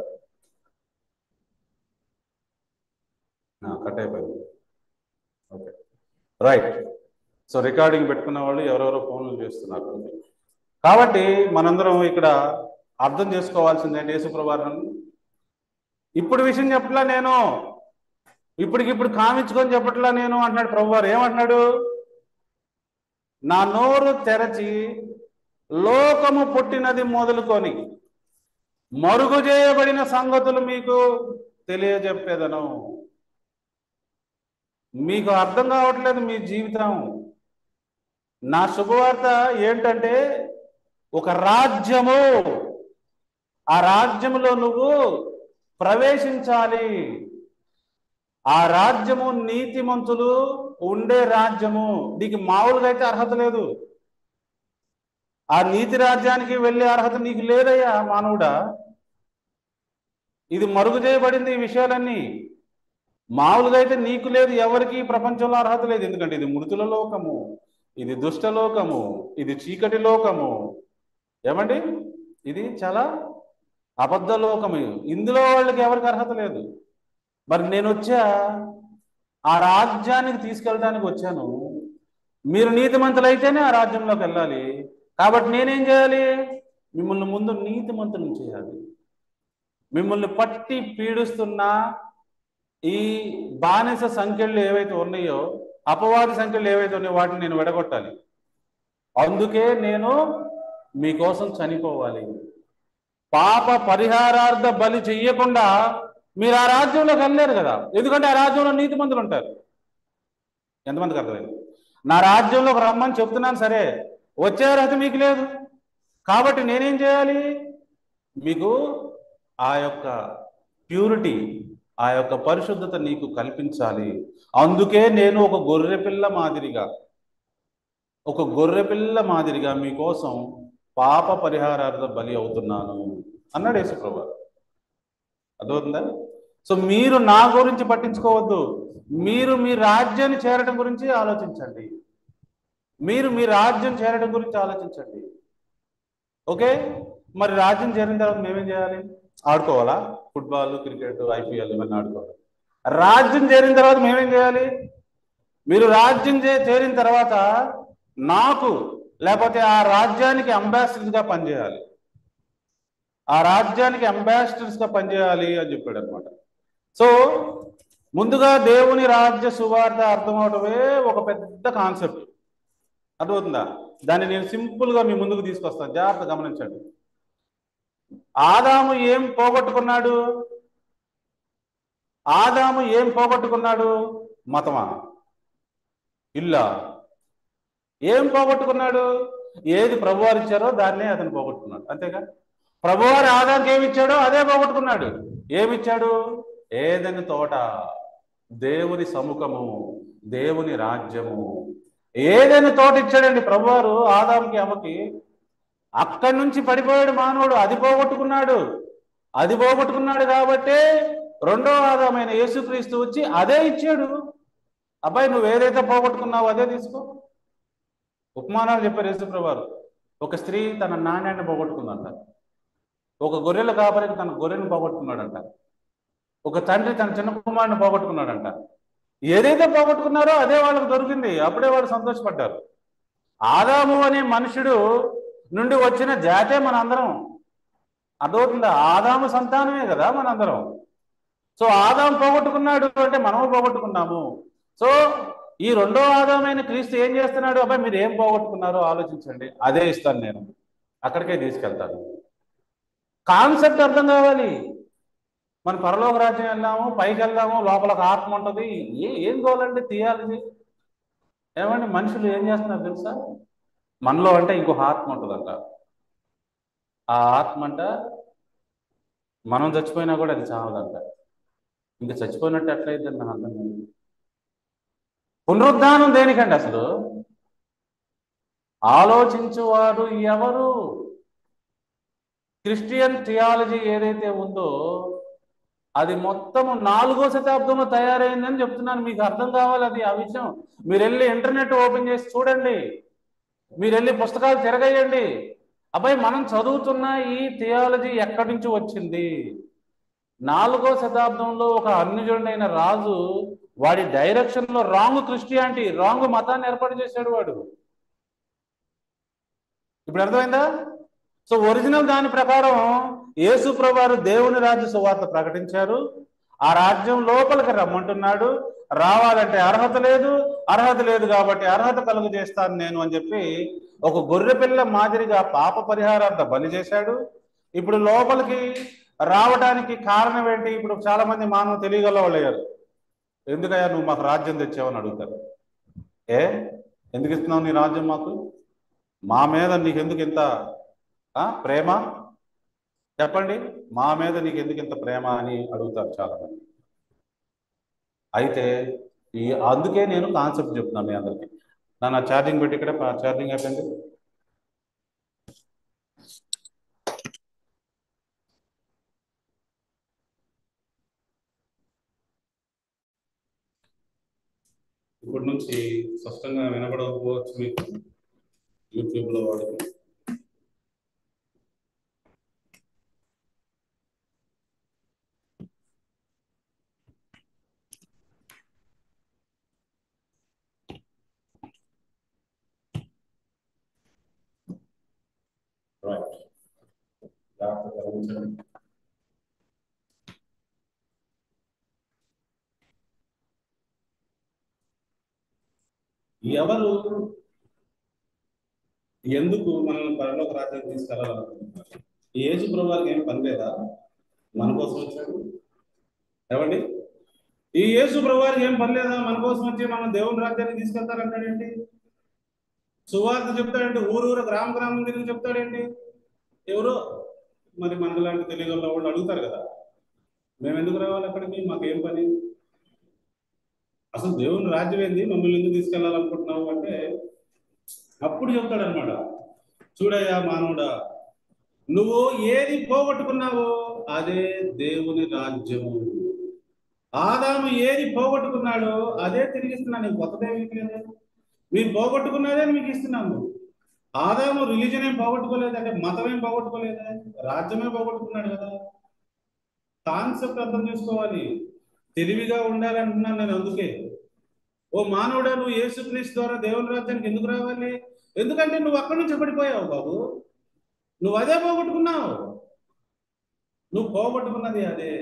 కట్ అయిపోయింది ఓకే రైట్ సో రికార్డింగ్ పెట్టుకున్న వాళ్ళు ఎవరెవరో ఫోన్లు చేస్తున్నారు కాబట్టి మనందరం ఇక్కడ అర్థం చేసుకోవాల్సింది ఏంటి యేసుప్రభారం ఇప్పుడు విషయం చెప్పట్లా నేను ఇప్పటికిప్పుడు కామించుకొని చెప్పట్లా నేను అంటున్నాడు ప్రభువారు ఏమంటున్నాడు నా నోరు తెరచి లోకము పుట్టినది మొదలుకొని మరుగు చేయబడిన సంగతులు మీకు తెలియజెప్పేదను మీకు అర్థం కావట్లేదు మీ జీవితం నా శుభవార్త ఏంటంటే ఒక రాజ్యము ఆ రాజ్యములో నువ్వు ప్రవేశించాలి ఆ రాజ్యము నీతిమంతులు ఉండే రాజ్యము నీకు మామూలుగా అయితే అర్హత లేదు ఆ నీతి రాజ్యానికి వెళ్ళే అర్హత నీకు లేదయ్యా మానవుడా ఇది మరుగు చేయబడింది ఈ విషయాలన్నీ మామూలుగా అయితే నీకు లేదు ఎవరికి ఈ ప్రపంచంలో అర్హత లేదు ఎందుకంటే ఇది మృతుల లోకము ఇది దుష్ట లోకము ఇది చీకటి లోకము ఏమండి ఇది చాలా అబద్ధ లోకము ఇందులో వాళ్ళకి ఎవరికి అర్హత లేదు మరి నేను వచ్చా ఆ రాజ్యానికి తీసుకెళ్ళడానికి వచ్చాను మీరు నీతిమంతులైతేనే ఆ రాజ్యంలోకి వెళ్ళాలి కాబట్టి నేనేం చేయాలి మిమ్మల్ని ముందు నీతిమంతులను చేయాలి మిమ్మల్ని పట్టి పీడిస్తున్న ఈ బానిస సంఖ్యలు ఏవైతే ఉన్నాయో అపవాది సంఖ్యలు ఏవైతే ఉన్నాయో వాటిని నేను విడగొట్టాలి అందుకే నేను మీకోసం చనిపోవాలి పాప పరిహారార్థ బలి చెయ్యకుండా మీరు ఆ రాజ్యంలోకి వెళ్ళలేరు కదా ఎందుకంటే ఆ రాజ్యంలో నీతిమంతులు ఉంటారు ఎంతమందికి అర్థమైంది నా రాజ్యంలోకి రమ్మని చెప్తున్నాను సరే వచ్చే అర్హత మీకు లేదు కాబట్టి నేనేం చేయాలి మీకు ఆ యొక్క ప్యూరిటీ ఆ యొక్క పరిశుద్ధత నీకు కల్పించాలి అందుకే నేను ఒక గొర్రె పిల్ల మాదిరిగా ఒక గొర్రె పిల్ల మాదిరిగా మీకోసం పాప పరిహారార్థ బలి అవుతున్నాను అన్నాడు యేసుప్రభు అర్థమవుతుందా సో మీరు నా గురించి పట్టించుకోవద్దు మీరు మీ రాజ్యాన్ని చేరడం గురించి ఆలోచించండి మీరు మీ రాజ్యం చేరడం గురించి ఆలోచించండి ఓకే మరి రాజ్యం చేరిన తర్వాత మేమేం చేయాలి ఆడుకోవాలా ఫుట్బాల్ క్రికెట్ ఐపీఎల్ ఇవన్నీ ఆడుకోవాలి రాజ్యం చేరిన తర్వాత మేమేం చేయాలి మీరు రాజ్యం చే- చేరిన తర్వాత నాకు లేకపోతే ఆ రాజ్యానికి అంబాసిడర్స్ గా పనిచేయాలి ఆ రాజ్యానికి అంబాసిడర్స్ గా పనిచేయాలి అని చెప్పాడు అనమాట సో ముందుగా దేవుని రాజ్య సువార్త అర్థం అవడమే ఒక పెద్ద కాన్సెప్ట్ అర్థమవుతుందా దాన్ని నేను సింపుల్ గా మీ ముందుకు తీసుకొస్తాను జాగ్రత్త గమనించండి ఆదాము ఏం పోగొట్టుకున్నాడు ఆదాము ఏం పోగొట్టుకున్నాడు మతమా ఇల్లా ఏం పోగొట్టుకున్నాడు ఏది ప్రభువారు ఇచ్చారో దాన్నే అతను పోగొట్టుకున్నాడు అంతేగా ప్రభువారు ఆదానికి ఏమి ఇచ్చాడో అదే పోగొట్టుకున్నాడు ఏమిచ్చాడు ఏదని తోట దేవుని సముఖము దేవుని రాజ్యము ఏదైనా తోట ఇచ్చాడండి ప్రభువారు ఆదాంకి అమ్మకి అక్కడి నుంచి పడిపోయాడు మానవుడు అది పోగొట్టుకున్నాడు అది పోగొట్టుకున్నాడు కాబట్టే రెండో ఆదామైన యేసుక్రీస్తు వచ్చి అదే ఇచ్చాడు అబ్బాయి నువ్వు ఏదైతే పోగొట్టుకున్నావో అదే తీసుకో ఉపమానాలు చెప్పారు యేసుప్రభారు ఒక స్త్రీ తన నాణ్యాన్ని పోగొట్టుకుందంట ఒక గొర్రెల కాపరికి తన గొర్రెను పోగొట్టుకున్నాడంట ఒక తండ్రి తన చిన్న కుమారుని పోగొట్టుకున్నాడంట ఏదైతే పోగొట్టుకున్నారో అదే వాళ్ళకి దొరికింది అప్పుడే వాళ్ళు సంతోషపడ్డారు ఆదాము అనే మనుషుడు నుండి వచ్చిన జాతే మనందరం అర్థమవుతుందా ఆదాము సంతానమే కదా మనందరం సో ఆదాం పోగొట్టుకున్నాడు అంటే మనము పోగొట్టుకున్నాము సో ఈ రెండో ఆదామైన క్రీస్తు ఏం చేస్తున్నాడు అబ్బాయి మీరు ఏం పోగొట్టుకున్నారో ఆలోచించండి అదే ఇస్తాను నేను అక్కడికే తీసుకెళ్తాను కాన్సెప్ట్ అర్థం కావాలి మన పరలోక రాజ్యం వెళ్దాము పైకి వెళ్దాము లోపల ఒక ఆత్మ ఉంటుంది ఏ ఏం కావాలండి థియాలజీ ఏమండి మనుషులు ఏం చేస్తున్నారు తెలుసా మనలో అంటే ఇంకొక ఆత్మ ఉంటుందంట ఆ ఆత్మ అంట మనం చచ్చిపోయినా కూడా అది చావదంట ఇంకా చచ్చిపోయినట్టు ఎట్లయితే నాకు అర్థం కాదు పునరుద్ధానం దేనికండి అసలు ఆలోచించువాడు ఎవరు క్రిస్టియన్ థియాలజీ ఏదైతే ఉందో అది మొత్తము నాలుగో శతాబ్దంలో తయారైందని చెప్తున్నాను మీకు అర్థం కావాలి అది ఆ విషయం మీరు వెళ్ళి ఇంటర్నెట్ ఓపెన్ చేసి చూడండి మీరు వెళ్ళి పుస్తకాలు తిరగేయండి అబ్బాయి మనం చదువుతున్న ఈ థియాలజీ ఎక్కడి నుంచి వచ్చింది నాలుగో శతాబ్దంలో ఒక అన్యుజుడైన రాజు వాడి డైరెక్షన్ లో రాంగ్ క్రిస్టియానిటీ రాంగ్ మతాన్ని ఏర్పాటు చేశాడు వాడు ఇప్పుడు అర్థమైందా సో ఒరిజినల్ దాని ప్రకారం యేసు ప్రభువారు దేవుని రాజ్య సువార్త ప్రకటించారు ఆ రాజ్యం లోపలికి రమ్మంటున్నాడు రావాలంటే అర్హత లేదు అర్హత లేదు కాబట్టి అర్హత కలుగు చేస్తాను నేను అని చెప్పి ఒక గొర్రె పిల్ల మాదిరిగా పాప పరిహారార్థ బలి చేశాడు ఇప్పుడు లోపలికి రావడానికి కారణం ఏంటి ఇప్పుడు చాలా మంది మానవ తెలియగల వాళ్ళు అయ్యారు ఎందుకయ్యా నువ్వు మాకు రాజ్యం తెచ్చావని అడుగుతారు ఏ ఎందుకు ఇస్తున్నావు నీ రాజ్యం మాకు మా మీద నీకెందుకు ఇంత ఆ, ప్రేమ చెప్పండి మా మీద నీకు ఎందుకు ఇంత ప్రేమ అని అడుగుతారు చాలా మంది అయితే ఈ అందుకే నేను కాన్సెప్ట్ చెప్తున్నాను మీ అందరికి నా ఛార్జింగ్ పెట్టి ఇక్కడ ఛార్జింగ్ అయిపోయింది ఇప్పటి నుంచి స్పష్టంగా వినపడకపోవచ్చు మీకు యూట్యూబ్లో వాడుకు రైట్ జాగ్రత్తగా గమనించండి ఎవరు ఎందుకు మనల్ని పరలోక రాజ్యం తీసుకెళ్ళాలనుకుంటున్నారు ఈ యేసు ప్రభు వారికి ఏం పని లేదా మన కోసం వచ్చాడు ఏమండి ఈ యేసు ప్రభు వారికి ఏం పని లేదా మన కోసం వచ్చి మనం దేవుని రాజ్యాన్ని తీసుకెళ్తారంటాడేంటి సువార్త చెప్తాడంటే ఊరు ఊరు గ్రామ గ్రామం తిరిగి చెప్తాడేంటి ఎవరో మరి మనలాంటి తెలియగల వాళ్ళు అడుగుతారు కదా మేము ఎందుకు రావాలి అక్కడికి మాకేం పని అసలు దేవుని రాజ్యం ఏంది మమ్మల్ని ఎందుకు తీసుకెళ్లాలనుకుంటున్నావు అంటే అప్పుడు చెప్తాడు అనమాట చూడయ్యా మానవుడా నువ్వు ఏది పోగొట్టుకున్నావో అదే దేవుని రాజ్యము ఆదాము ఏది పోగొట్టుకున్నాడో అదే తిరిగిస్తున్నాను నేను కొత్తదేమీ లేదు మీరు పోగొట్టుకున్నదే మీకు ఇస్తున్నాను ఆదాము రిలీజన్ ఏం పోగొట్టుకోలేదు అంటే మతం ఏం పోగొట్టుకోలేదే రాజ్యమే పోగొట్టుకున్నాడు కదా కాన్సెప్ట్ అర్థం చేసుకోవాలి తెలివిగా ఉండాలంటున్నాను నేను అందుకే ఓ మానవుడా నువ్వు యేసుక్రీస్తు ద్వారా దేవుని రాజ్యానికి ఎందుకు రావాలి ఎందుకంటే నువ్వు అక్కడి నుంచి పడిపోయావు బాబు నువ్వు అదే పోగొట్టుకున్నావు నువ్వు పోగొట్టుకున్నది అదే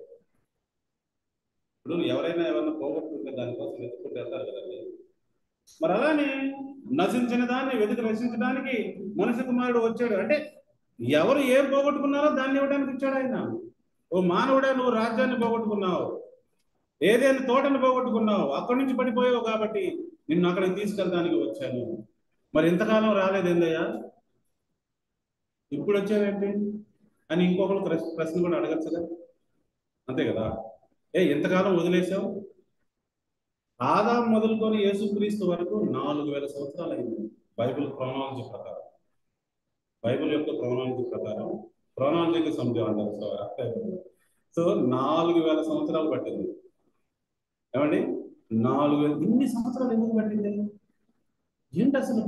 ఇప్పుడు ఎవరైనా ఎవరైనా పోగొట్టుకుంటే దానికోసం వెతుక్కుంటూ వెళ్తారు కదండి మరి అలానే నశించిన దాన్ని వెతికి రక్షించడానికి మనిషి కుమారుడు వచ్చాడు అంటే ఎవరు ఏం పోగొట్టుకున్నారో దాన్ని ఇవ్వడానికి ఇచ్చాడు ఆయన ఓ మానవుడే నువ్వు రాజ్యాన్ని పోగొట్టుకున్నావు ఏదైనా తోటను పోగొట్టుకున్నావు అక్కడి నుంచి పడిపోయావు కాబట్టి నిన్ను అక్కడికి తీసుకెళ్ళడానికి వచ్చాను మరి ఇంతకాలం రాలేదేందయ్యా ఇప్పుడు వచ్చావేంటి అని ఇంకొకరు ప్రశ్న ప్రశ్న కూడా అడగచ్చు కదా అంతే కదా ఏ ఎంతకాలం వదిలేసావు ఆదాం మొదలుకొని యేసుక్రీస్తు వరకు నాలుగు వేల సంవత్సరాలు అయింది బైబిల్ క్రోనాలజీ ప్రకారం బైబిల్ యొక్క క్రోనాలజీ ప్రకారం క్రోనాలజీకి సంబంధం అంటారు సో అర్థం సో నాలుగు వేల సంవత్సరాలు పట్టింది ఏమండి నాలుగు వేల ఇన్ని సంవత్సరాలు ఎందుకు పట్టింది ఏంటి అసలు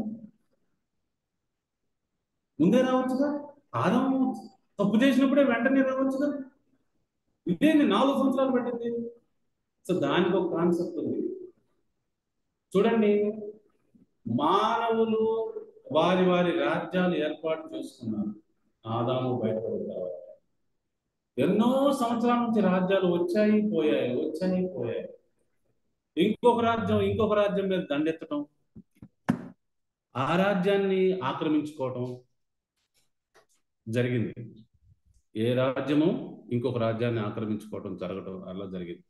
ముందే రావచ్చుగా ఆదాము తప్పు చేసినప్పుడే వెంటనే రావచ్చుగా ఇదేంటి నాలుగు సంవత్సరాలు పట్టింది సో దానికి ఒక కాన్సెప్ట్ ఉంది చూడండి మానవులు వారి వారి రాజ్యాలు ఏర్పాటు చేసుకున్నారు ఆదాము బయటపడిన తర్వాత ఎన్నో సంవత్సరాల నుంచి రాజ్యాలు వచ్చాయి పోయాయి వచ్చాయి పోయాయి ఇంకొక రాజ్యం ఇంకొక రాజ్యం మీద దండెత్తడం ఆ రాజ్యాన్ని ఆక్రమించుకోవటం జరిగింది ఏ రాజ్యము ఇంకొక రాజ్యాన్ని ఆక్రమించుకోవటం జరగటం అలా జరిగింది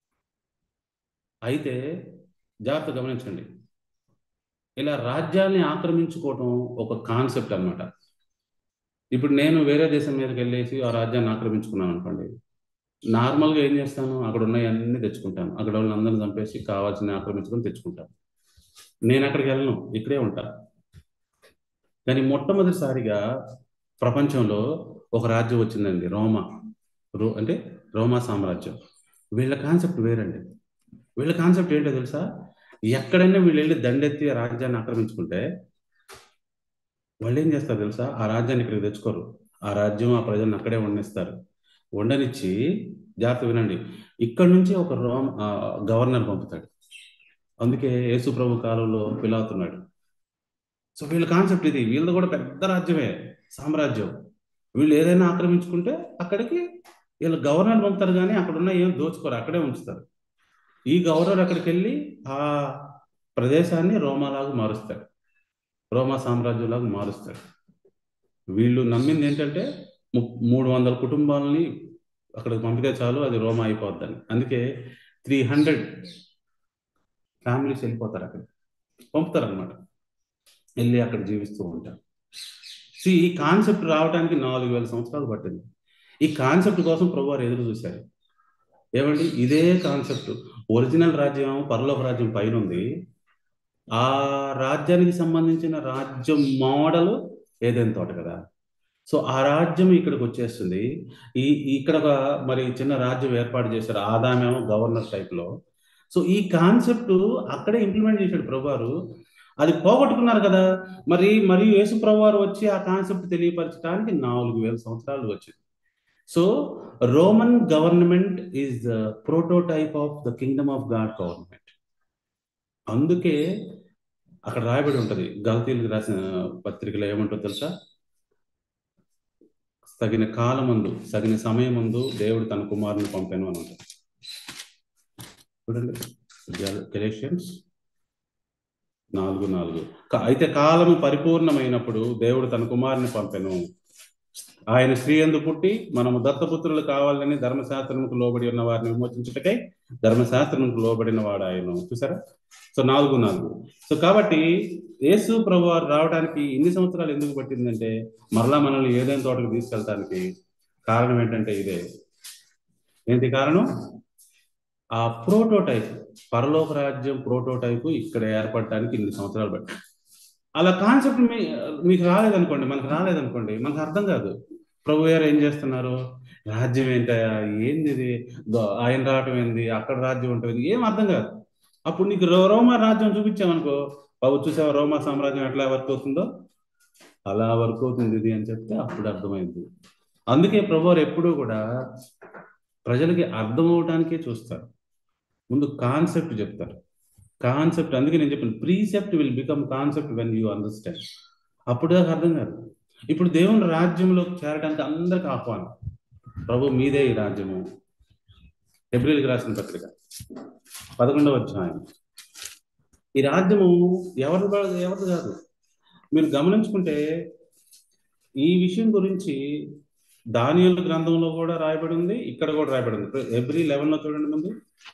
అయితే జాగ్రత్త గమనించండి ఇలా రాజ్యాల్ని ఆక్రమించుకోవటం ఒక కాన్సెప్ట్ అన్నమాట ఇప్పుడు నేను వేరే దేశం మీదకి వెళ్ళేసి ఆ రాజ్యాన్ని ఆక్రమించుకున్నాను అనుకోండి నార్మల్గా ఏం చేస్తాను అక్కడ ఉన్నాయి అన్ని తెచ్చుకుంటాను అక్కడ వాళ్ళందరిని చంపేసి కావాల్సిన ఆక్రమించుకొని తెచ్చుకుంటాను నేను అక్కడికి వెళ్ళను ఇక్కడే ఉంటాను కానీ మొట్టమొదటిసారిగా ప్రపంచంలో ఒక రాజ్యం వచ్చిందండి రోమా రో అంటే రోమా సామ్రాజ్యం వీళ్ళ కాన్సెప్ట్ వేరండి వీళ్ళ కాన్సెప్ట్ ఏంటో తెలుసా ఎక్కడైనా వీళ్ళు వెళ్ళి దండెత్తి ఆ రాజ్యాన్ని ఆక్రమించుకుంటే వాళ్ళు ఏం చేస్తారు తెలుసా ఆ రాజ్యాన్ని ఇక్కడికి తెచ్చుకోరు ఆ రాజ్యం ఆ ప్రజలను అక్కడే ఉండనిస్తారు ఉండనిచ్చి జాగ్రత్త వినండి ఇక్కడ నుంచి ఒక రోమ్ గవర్నర్ పంపుతాడు అందుకే యేసు ప్రభు కాలంలో పిలవుతున్నాడు సో వీళ్ళ కాన్సెప్ట్ ఇది వీళ్ళది కూడా పెద్ద రాజ్యమే సామ్రాజ్యం వీళ్ళు ఏదైనా ఆక్రమించుకుంటే అక్కడికి వీళ్ళు గవర్నర్ పంపుతారు కానీ అక్కడ ఉన్న ఏం దోచుకోరు అక్కడే ఉంచుతారు ఈ గవర్నర్ అక్కడికి వెళ్ళి ఆ ప్రదేశాన్ని రోమాలాగా మారుస్తాడు రోమా సామ్రాజ్యంలాగా మారుస్తాడు వీళ్ళు నమ్మింది ఏంటంటే మూడు వందల కుటుంబాలని అక్కడికి పంపితే చాలు అది రోమా అయిపోద్దని అందుకే త్రీ హండ్రెడ్ ఫ్యామిలీస్ వెళ్ళిపోతారు అక్కడ పంపుతారు అనమాట వెళ్ళి అక్కడ జీవిస్తూ ఉంటారు సో ఈ కాన్సెప్ట్ రావడానికి నాలుగు వేల సంవత్సరాలు పట్టింది ఈ కాన్సెప్ట్ కోసం ప్రభువారు ఎదురు చూశారు ఏమండి ఇదే కాన్సెప్ట్ ఒరిజినల్ రాజ్యం పరలోక రాజ్యం పైన ఉంది ఆ రాజ్యానికి సంబంధించిన రాజ్యం మోడల్ ఏదైనా తోట కదా సో ఆ రాజ్యం ఇక్కడికి వచ్చేస్తుంది ఈ ఇక్కడ ఒక మరి చిన్న రాజ్యం ఏర్పాటు చేశారు ఆదామేమో గవర్నర్ టైప్లో సో ఈ కాన్సెప్ట్ అక్కడే ఇంప్లిమెంట్ చేశాడు ప్రభువారు అది పోగొట్టుకున్నారు కదా మరి మరియు యేసు ప్రభువారు వచ్చి ఆ కాన్సెప్ట్ తెలియపరచడానికి నాలుగు వేల సంవత్సరాలు వచ్చింది so Roman government is the prototype of the kingdom of God government అందుకే అక్కడ రాయబడి ఉంటది గల్తీలకు రాసిన పత్రికలో ఏమంటో తెలుసా తగిన కాలమందు తగిన సమయమందు దేవుడు తన కుమారుని పంపాను అని ఉంటుంది చూడండి గెలేషియన్స్ నాలుగు నాలుగు క- అయితే కాలము పరిపూర్ణమైనప్పుడు దేవుడు తన కుమారుని పంపెను ఆయన స్త్రీ ఎందు పుట్టి మనము దత్తపుత్రులు కావాలని ధర్మశాస్త్రముకు లోబడి ఉన్న వారిని విమోచించుటకై ధర్మశాస్త్రముకు లోబడిన వాడు ఆయన చూసారా సో నాలుగు నాలుగు సో కాబట్టి యేసు ప్రభు వారు రావడానికి ఇన్ని సంవత్సరాలు ఎందుకు పట్టిందంటే మరలా మనల్ని ఏదైనా తోటకు తీసుకెళ్ళటానికి కారణం ఏంటంటే ఇదే ఏంటి కారణం ఆ ప్రోటోటైప్ పరలోక రాజ్యం ప్రోటోటైప్ ఇక్కడ ఏర్పడటానికి ఇన్ని సంవత్సరాలు పట్టింది అలా కాన్సెప్ట్ మీ మీకు రాలేదనుకోండి మనకు రాలేదనుకోండి మనకు అర్థం కాదు ప్రభు గారు ఏం చేస్తున్నారు రాజ్యం ఏంటయా ఏంది ఇది దో- ఆయన రావటం ఏంది అక్కడ రాజ్యం ఉంటుంది ఏం అర్థం కాదు అప్పుడు నీకు రో- రోమా రాజ్యం చూపించామనుకో బాబు చూసావా రోమా సామ్రాజ్యం ఎట్లా వర్క్ అవుతుందో అలా వర్క్ అవుతుంది ఇది అని చెప్తే అప్పుడు అర్థమైంది అందుకే ప్రభు వారు ఎప్పుడూ కూడా ప్రజలకి అర్థం అవటానికే చూస్తారు ముందు కాన్సెప్ట్ చెప్తారు కాన్సెప్ట్ అందుకే నేను చెప్పాను precept will become concept when you understand అప్పుడు దాకా అర్థం కాదు ఇప్పుడు దేవుని రాజ్యంలోకి చేరడానికి అందరికి ఆహ్వానం ప్రభు మీదే ఈ రాజ్యము ఏప్రిల్కి రాసిన పత్రిక పదకొండవ అధ్యాయం ఈ రాజ్యము ఎవరు ఎవరిది కాదు మీరు గమనించుకుంటే ఈ విషయం గురించి దానియలు గ్రంథంలో కూడా రాయబడి ఉంది ఇక్కడ కూడా రాయబడి ఉంది ఎబ్రి లెవెన్ లో చూడండి ముందు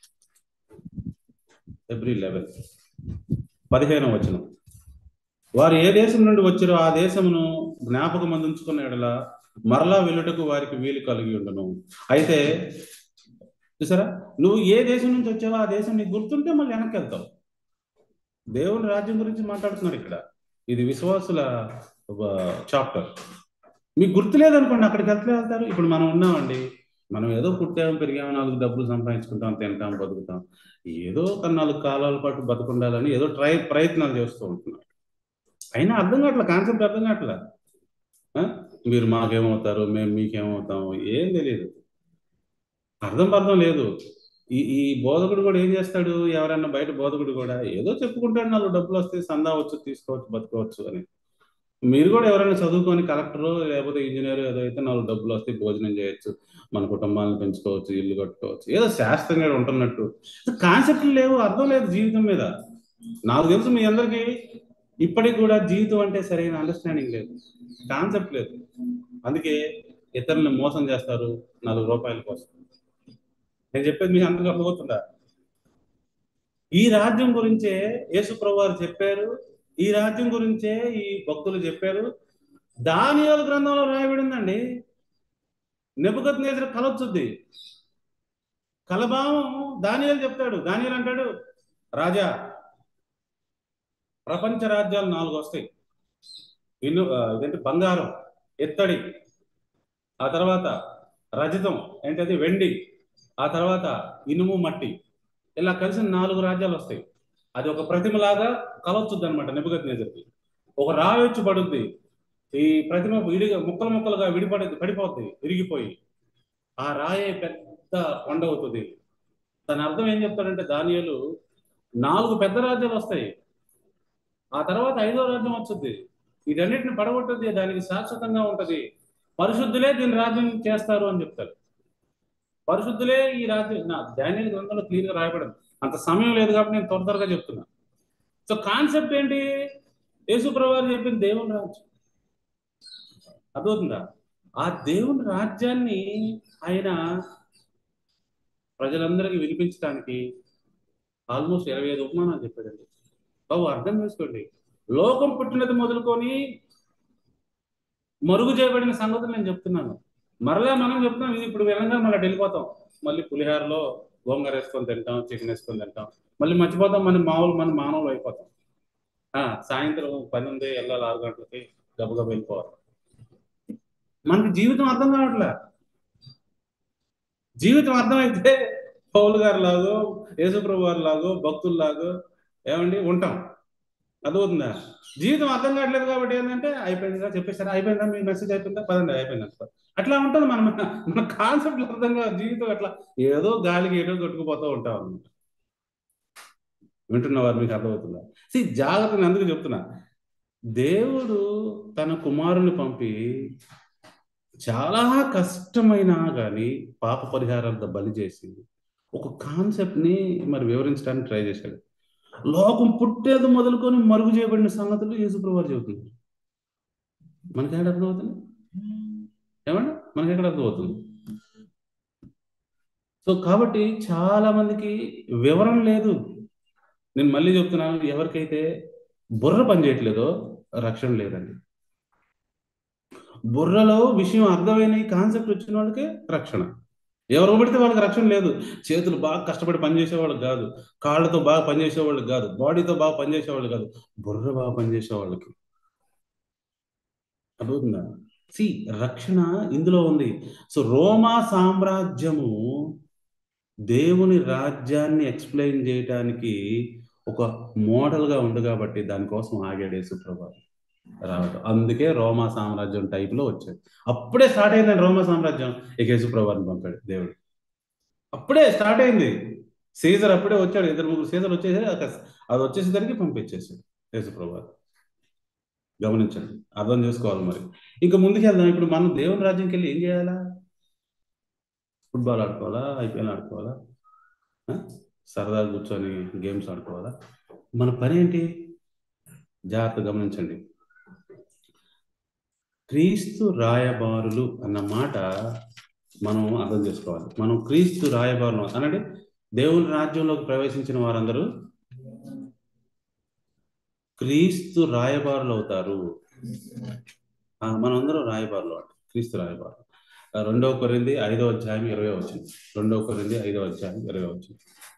ఎబ్రి లెవెన్ పదిహేను వచనం వారు ఏ దేశం నుండి వచ్చిరో ఆ దేశమును జ్ఞాపకం అందించుకున్న ఎడల మరలా వెళ్ళుటకు వారికి వీలు కలిగి ఉండను అయితే చూసారా నువ్వు ఏ దేశం నుంచి వచ్చావో ఆ దేశం నీకు గుర్తుంటే మళ్ళీ వెనక్కి వెళ్తావు దేవుని రాజ్యం గురించి మాట్లాడుతున్నారు ఇక్కడ ఇది విశ్వాసుల చాప్టర్ మీకు గుర్తులేదనుకోండి అక్కడికి వెళ్తే వెళ్తారు ఇప్పుడు మనం ఉన్నామండి మనం ఏదో పుట్టాము పెరిగాము నాలుగు డబ్బులు సంపాదించుకుంటాం తింటాం బతుకుతాం ఏదో ఒక నాలుగు కాలాల పాటు బతుకుండాలని ఏదో ట్రై ప్రయత్నాలు చేస్తూ ఉంటున్నారు అయినా అర్థం కావట్లే కాన్సెప్ట్ అర్థం కావట్లే ఆ? మీరు మాకేమవుతారు మేము మీకేమవుతాము ఏం తెలియదు అర్థం అర్థం లేదు ఈ ఈ బోధకుడు కూడా ఏం చేస్తాడు ఎవరన్నా బయట బోధకుడు కూడా ఏదో చెప్పుకుంటాడు నాలుగు డబ్బులు వస్తే సందా వచ్చు తీసుకోవచ్చు బతుకోవచ్చు అని మీరు కూడా ఎవరైనా చదువుకొని కలెక్టర్ లేకపోతే ఇంజనీర్ ఏదో అయితే నాలుగు డబ్బులు వస్తే భోజనం చేయొచ్చు మన కుటుంబాలను పెంచుకోవచ్చు ఇల్లు కట్టుకోవచ్చు ఏదో శాస్త్రంగా ఉంటున్నట్టు కాన్సెప్ట్లు లేవు అర్థం లేదు జీవితం మీద నాకు తెలుసు మీ అందరికీ ఇప్పటికి కూడా జీవితం అంటే సరైన అండర్స్టాండింగ్ లేదు కాన్సెప్ట్ లేదు అందుకే ఇతరులను మోసం చేస్తారు నాలుగు రూపాయల కోసం నేను చెప్పేది మీకు అంతగా పోతుందా ఈ రాజ్యం గురించే యేసుప్రభు వారు చెప్పారు ఈ రాజ్యం గురించే ఈ భక్తులు చెప్పారు దానియాల గ్రంథంలో రాయబడిందండి నెబుకత్ నేజర్ కలొచ్చుద్ది కలభావం దానియాలు చెప్తాడు దానియాలు అంటాడు రాజా ప్రపంచ రాజ్యాలు నాలుగు వస్తాయి ఇల్లు ఆ, ఇదేంటి బంగారం ఎత్తడి ఆ తర్వాత రజతం ఏంటది వెండి ఆ తర్వాత ఇనుము మట్టి ఇలా కలిసి నాలుగు రాజ్యాలు వస్తాయి అది ఒక ప్రతిమలాగా కలవచ్చుద్ది అనమాట నెబుగత్ నేజర్కి ఒక రాయి వచ్చి పడుద్ది ఈ ప్రతిమ విడిగా ముక్కలు ముక్కలుగా విడిపడి పడిపోద్ది విరిగిపోయి ఆ రాయే పెద్ద కొండ అవుతుంది దాని అర్థం ఏం చెప్తాడంటే దానియాలు నాలుగు పెద్ద రాజ్యాలు వస్తాయి ఆ తర్వాత ఐదో రాజ్యం వచ్చింది వీటన్నిటిని పడగొట్టది దానికి శాశ్వతంగా ఉంటది పరిశుద్ధులే దీని రాజ్యం చేస్తారు అని చెప్తారు పరిశుద్ధులే ఈ రాజ్యం నా ధాన్యాల గ్రంథంలో క్లియర్ గా రాయబడింది అంత సమయం లేదు కాబట్టి నేను త్వర త్వరగా చెప్తున్నా సో కాన్సెప్ట్ ఏంటి యేసు ప్రభువారు చెప్పింది దేవుని రాజ్యం అర్థమవుతుందా ఆ దేవుని రాజ్యాన్ని ఆయన ప్రజలందరికీ వినిపించడానికి ఆల్మోస్ట్ ఇరవై ఐదు ఉపమానాలు చెప్పాడండి బాబు అర్థం చేసుకోండి లోకం పుట్టినది మొదలుకొని మరుగు చేయబడిన సంగతులు నేను చెప్తున్నాను మరలా మనం చెప్తున్నాం ఇది ఇప్పుడు వినంగా మళ్ళీ వెళ్ళిపోతాం మళ్ళీ పులిహారలో గోంగూర వేసుకొని తింటాం చికెన్ వేసుకొని తింటాం మళ్ళీ మర్చిపోతాం మన మామూలు మన మానవులు అయిపోతాం ఆ, సాయంత్రం పని ఉంది వెళ్ళాలి ఆరు గంటలకి గబగబ వెళ్ళిపోవాలి మనకి జీవితం అర్థం కావట్లే జీవితం అర్థమైతే పౌలు గారు లాగో యేసుప్రభు గారు లాగో భక్తుల్లాగో ఏమండి ఉంటాం అర్థమవుతుందా జీవితం అర్థం కావట్లేదు కాబట్టి ఏంటంటే అయిపోయిందా చెప్పేసారా అయిపోయిందా మీ మెసేజ్ అయిపోయిందా పదండి అయిపోయింది అంటారు. అట్లా ఉంటుంది మన మన కాన్సెప్ట్ అర్థం కాదు జీవితం అట్లా ఏదో గాలికి ఏదో కొట్టుకుపోతూ ఉంటాం అనమాట వింటున్నవారు మీకు అర్థమవుతుందా సి జాగ్రత్త నేను అందుకు చెప్తున్నా దేవుడు తన కుమారుని పంపి చాలా కష్టమైనా కానీ పాప పరిహారాలతో బలి చేసి ఒక కాన్సెప్ట్ ని మరి వివరించడానికి ట్రై చేశాడు లోకం పుట్టేది మొదలుకొని మరుగు చేయబడిన సంగతులు యేసుప్రభు చెబుతున్నారు మనకి ఎక్కడ అర్థమవుతుంది ఏమండి మనకి ఎక్కడ అర్థమవుతుంది సో కాబట్టి చాలా మందికి వివరం లేదు నేను మళ్ళీ చెప్తున్నాను ఎవరికైతే బుర్ర పనిచేయట్లేదో రక్షణ లేదండి బుర్రలో విషయం అర్థమైన ఈ కాన్సెప్ట్ వచ్చిన వాళ్ళకే రక్షణ ఎవరు పడితే వాళ్ళకి రక్షణ లేదు చేతులు బాగా కష్టపడి పనిచేసేవాళ్ళు కాదు కాళ్ళతో బాగా పనిచేసేవాళ్ళు కాదు బాడీతో బాగా పనిచేసేవాళ్ళు కాదు బుర్ర బాగా పనిచేసే వాళ్ళకి అర్థవుతుందా సి రక్షణ ఇందులో ఉంది సో రోమా సామ్రాజ్యము దేవుని రాజ్యాన్ని ఎక్స్ప్లెయిన్ చేయడానికి ఒక మోడల్ గా ఉంది కాబట్టి దానికోసం ఆగాడు యేసుప్రభు రావడం అందుకే రోమా సామ్రాజ్యం టైప్ లో వచ్చాడు అప్పుడే స్టార్ట్ అయిందండి రోమా సామ్రాజ్యం ఇక యేసుప్రభుని పంపాడు దేవుడు అప్పుడే స్టార్ట్ అయింది సీజర్ అప్పుడే వచ్చాడు ఇద్దరు ముగ్గురు సీజర్ వచ్చేసి అది వచ్చేసేసరికి పంపించేసాడు యేసుప్రభు గమనించండి అర్థం చేసుకోవాలి మరి ఇంకా ముందుకెళ్దాం ఇప్పుడు మనం దేవుని రాజ్యంకి వెళ్ళి ఏం చేయాలా ఫుట్బాల్ ఆడుకోవాలా ఐపీఎల్ ఆడుకోవాలా ఆ? సరదాగా కూర్చొని గేమ్స్ ఆడుకోవాలా మన పని ఏంటి జాగ్రత్త గమనించండి క్రీస్తు రాయబారులు అన్న మాట మనం అర్థం చేసుకోవాలి మనం క్రీస్తు రాయబారులు అనండి దేవుని రాజ్యంలోకి ప్రవేశించిన వారందరూ క్రీస్తు రాయబారులు అవుతారు ఆ, మనందరం రాయబారులు అంట క్రీస్తు రాయబారులు ఆ, రెండవ కొరింది ఐదో అధ్యాయం ఇరవై వచ్చింది రెండవ కొరింది ఐదో అధ్యాయం ఇరవై వచ్చింది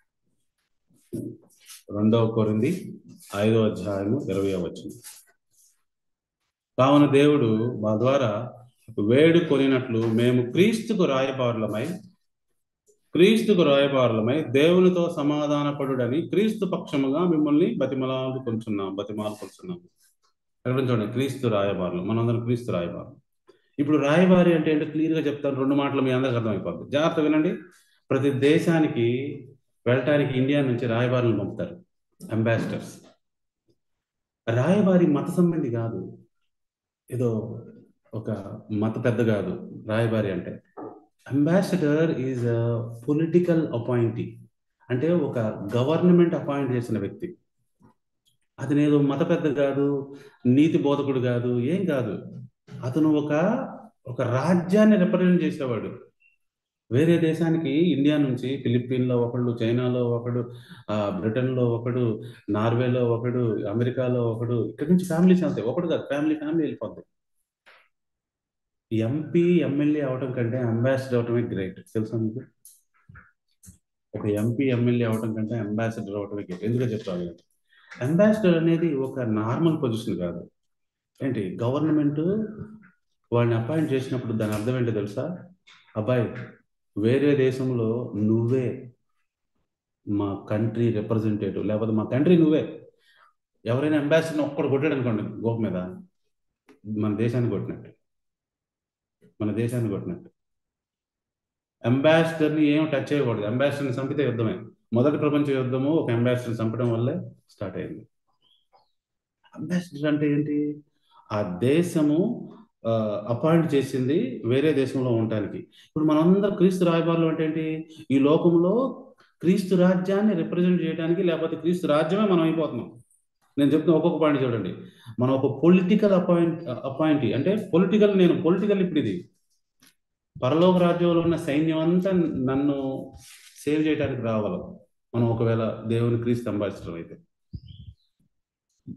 రెండవ కొరింది ఐదో అధ్యాయము ఇరవై వచ్చింది కావున దేవుడు మా ద్వారా వేడు కొనినట్లు మేము క్రీస్తుకు రాయబారులమై క్రీస్తుకు రాయబారులమై దేవునితో సమాధానపడుడని క్రీస్తు పక్షముగా మిమ్మల్ని బతిమలాలు కొంచున్నాం బతిమాలు కొంచున్నాం ఎక్కడ చూడండి క్రీస్తు రాయబారులు మనందరం క్రీస్తు రాయబారులు ఇప్పుడు రాయబారి అంటే ఏంటో క్లియర్ గా చెప్తాను రెండు మాటలు మీ అందరికి అర్థమైపోద్ది జాగ్రత్త వినండి ప్రతి దేశానికి వెళ్ళటానికి ఇండియా నుంచి రాయబారులను పంపుతారు అంబాసిడర్స్ రాయబారి మత సంబంధి కాదు ఏదో ఒక మత పెద్ద కాదు రాయబారి అంటే ambassador is a political appointee అంటే ఒక గవర్నమెంట్ అపాయింట్ చేసిన వ్యక్తి అతను ఏదో మత పెద్ద కాదు నీతి బోధకుడు కాదు ఏం కాదు అతను ఒక ఒక రాజ్యాన్ని రిప్రజెంట్ చేసేవాడు వేరే దేశానికి ఇండియా నుంచి ఫిలిప్పీన్లో ఒకడు చైనాలో ఒకడు ఆ, బ్రిటన్లో ఒకడు నార్వేలో ఒకడు అమెరికాలో ఒకడు ఇక్కడ నుంచి ఫ్యామిలీస్ వెళ్తాయి ఒకడు కాదు ఫ్యామిలీ ఫ్యామిలీ వెళ్ళిపోద్ది ఎంపీ ఎమ్మెల్యే అవటం కంటే అంబాసిడర్ అవటమే గ్రేట్ తెలుసా మీకు ఒక ఎంపీ ఎమ్మెల్యే అవటం కంటే అంబాసిడర్ అవటమే గ్రేట్ ఎందుకు చెప్తాను అంబాసిడర్ అనేది ఒక నార్మల్ పొజిషన్ కాదు ఏంటి గవర్నమెంట్ వాడిని అపాయింట్ చేసినప్పుడు దాని అర్థం ఏంటో తెలుసా అబ్బాయి వేరే దేశంలో నువ్వే మా కంట్రీ రిప్రజెంటేటివ్ లేకపోతే మా కంట్రీ నువ్వే ఎవరైనా అంబాసిడర్ ఒక్కడు కొట్టాడు అనుకోండి గోపు మీద మన దేశాన్ని కొట్టినట్టు మన దేశాన్ని కొట్టినట్టు అంబాసిడర్ని ఏం టచ్ చేయకూడదు అంబాసిడర్ని చంపితే యుద్ధమే మొదటి ప్రపంచ యుద్ధము ఒక అంబాసిడర్ చంపడం వల్లే స్టార్ట్ అయింది అంబాసిడర్ అంటే ఏంటి ఆ దేశము అపాయింట్ చేసింది వేరే దేశంలో ఉండటానికి ఇప్పుడు మనందరం క్రీస్తు రాయబారులు అంటే ఏంటి ఈ లోకంలో క్రీస్తు రాజ్యాన్ని రిప్రజెంట్ చేయడానికి లేకపోతే క్రీస్తు రాజ్యమే మనం అయిపోతున్నాం నేను చెప్తున్న ఒక్కొక్క పాయింట్ చూడండి మనం ఒక పొలిటికల్ అపాయింట్ అపాయింటీ అంటే పొలిటికల్ నేను పొలిటికల్ ఇప్పుడు ఇది పరలోక రాజ్యంలో ఉన్న సైన్యం అంతా నన్ను సేవ్ చేయడానికి రావాలి మనం ఒకవేళ దేవుని క్రీస్తు అంబాసిడర్ అయితే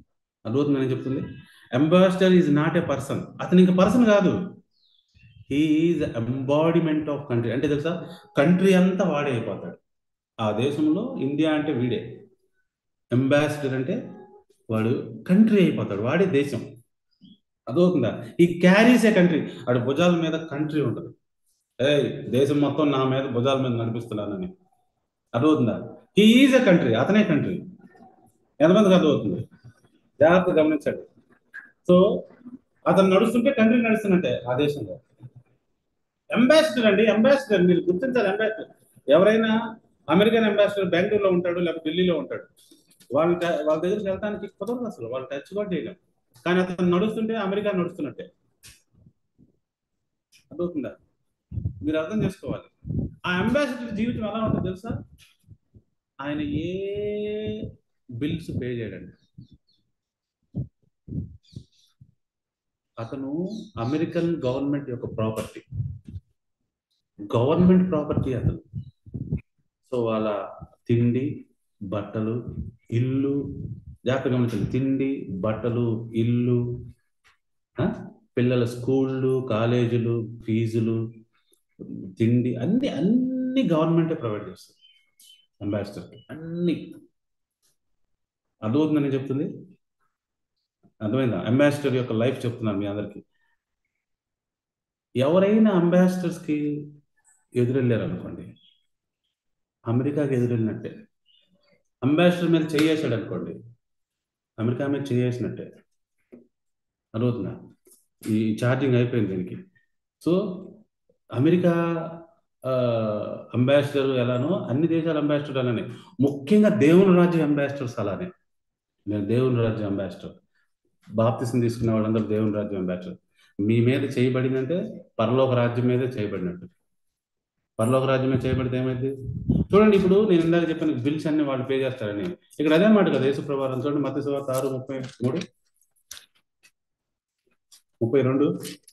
అర్థమవుతుంది నేను చెప్తుంది ambassador is not a person అతను ఇంకా పర్సన్ కాదు హీఈస్ ఎంబాడిమెంట్ ఆఫ్ కంట్రీ అంటే తెలుసా కంట్రీ అంతా వాడే అయిపోతాడు ఆ దేశంలో ఇండియా అంటే వీడే అంబాసిడర్ అంటే వాడు కంట్రీ అయిపోతాడు వాడే దేశం అదవుతుందా ఈ క్యారీస్ ఏ కంట్రీ వాడు భుజాల మీద కంట్రీ ఉంటుంది ఏ దేశం మొత్తం నా మీద భుజాల మీద నడిపిస్తున్నానని అర్థమవుతుందా హీ ఈజ్ ఎ కంట్రీ అతనే కంట్రీ ఎంతమందికి అర్థమవుతుంది జాగ్రత్త గమనించండి సో అతను నడుస్తుంటే కంట్రీ నడుస్తున్నట్టే ఆ దేశంలో అంబాసిడర్ అండి అంబాసిడర్ మీరు గుర్తించాలి అంబాసిడర్ ఎవరైనా అమెరికన్ అంబాసిడర్ బెంగళూరులో ఉంటాడు లేకపోతే ఢిల్లీలో ఉంటాడు వాళ్ళ ట- వాళ్ళ దగ్గరికి వెళ్ళడానికి కుదరదు అసలు వాళ్ళు టచ్ కూడా చేయలేం కానీ అతను నడుస్తుంటే అమెరికా నడుస్తున్నట్టే అర్థమవుతుందా మీరు అర్థం చేసుకోవాలి ఆ అంబాసిడర్ జీవితం ఎలా ఉంటుంది తెలుసా ఆయన ఏ బిల్స్ పే చేయడండి అతను అమెరికన్ గవర్నమెంట్ యొక్క ప్రాపర్టీ గవర్నమెంట్ ప్రాపర్టీ అతను సో వాళ్ళ తిండి బట్టలు ఇల్లు జాగ్రత్తగా గమనించండి తిండి బట్టలు ఇల్లు ఆ? పిల్లల స్కూళ్ళు కాలేజీలు ఫీజులు తిండి అన్ని అన్ని గవర్నమెంటే ప్రొవైడ్ చేస్తుంది అంబాసిడర్కి అన్ని అర్థమవుతుందని నేను చెప్తుంది అర్థమైందా అంబాసిడర్ యొక్క లైఫ్ చెప్తున్నాను మీ అందరికి ఎవరైనా అంబాసిడర్స్కి ఎదురెళ్ళారు అనుకోండి అమెరికాకి ఎదురెళ్ళినట్టే అంబాసిడర్ మీద చేయేసాడు అనుకోండి అమెరికా మీద చేయేసినట్టే అర్థమవుతుందా ఈ ఛార్జింగ్ అయిపోయింది దీనికి సో అమెరికా అంబాసిడర్ ఎలానో అన్ని దేశాల అంబాసిడర్ అలానే ముఖ్యంగా దేవుని రాజ్య అంబాసిడర్స్ అలానే నేను దేవుని రాజ్య అంబాసిడర్ బాప్తిసం తీసుకున్న వాళ్ళందరూ దేవుని రాజ్యం అంబాసిడర్ మీ మీద చేయబడిందంటే పరలోక రాజ్యం మీదే చేయబడినట్టు పరలోక రాజ్యం మీద చేయబడితే ఏమైంది చూడండి ఇప్పుడు నేను ఇందాక చెప్పిన బిల్స్ అన్ని వాళ్ళు పే చేస్తారని ఇక్కడ అదే మాట కదా యేసు ప్రభావం చూడండి మత సువార్త ఆరు ముప్పై మూడు ముప్పై రెండు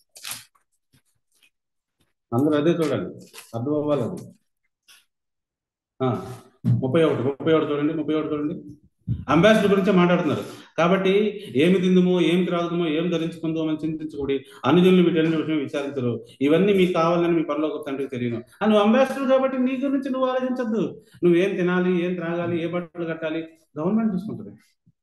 అందరూ అదే చూడండి అర్థం అవ్వాలి అది ఆ, ముప్పై ఒకటి ముప్పై ఒకటి చూడండి ముప్పై ఒకటి చూడండి అంబాసిడర్ గురించే మాట్లాడుతున్నారు కాబట్టి ఏమి తిందుమో ఏమి త్రాగుదమో ఏం ధరించుకుందామో అని చింతించకూడి అన్ని జనులు వీటన్ని విషయం విచారించరు ఇవన్నీ మీకు కావాలని మీ పనిలోకి తండ్రికి తెలియను ఆ, నువ్వు అంబాసిడర్ కాబట్టి నీ గురించి నువ్వు ఆలోచించద్దు నువ్వేం తినాలి ఏం త్రాగాలి ఏ బట్టలు కట్టాలి గవర్నమెంట్ చూసుకుంటుంది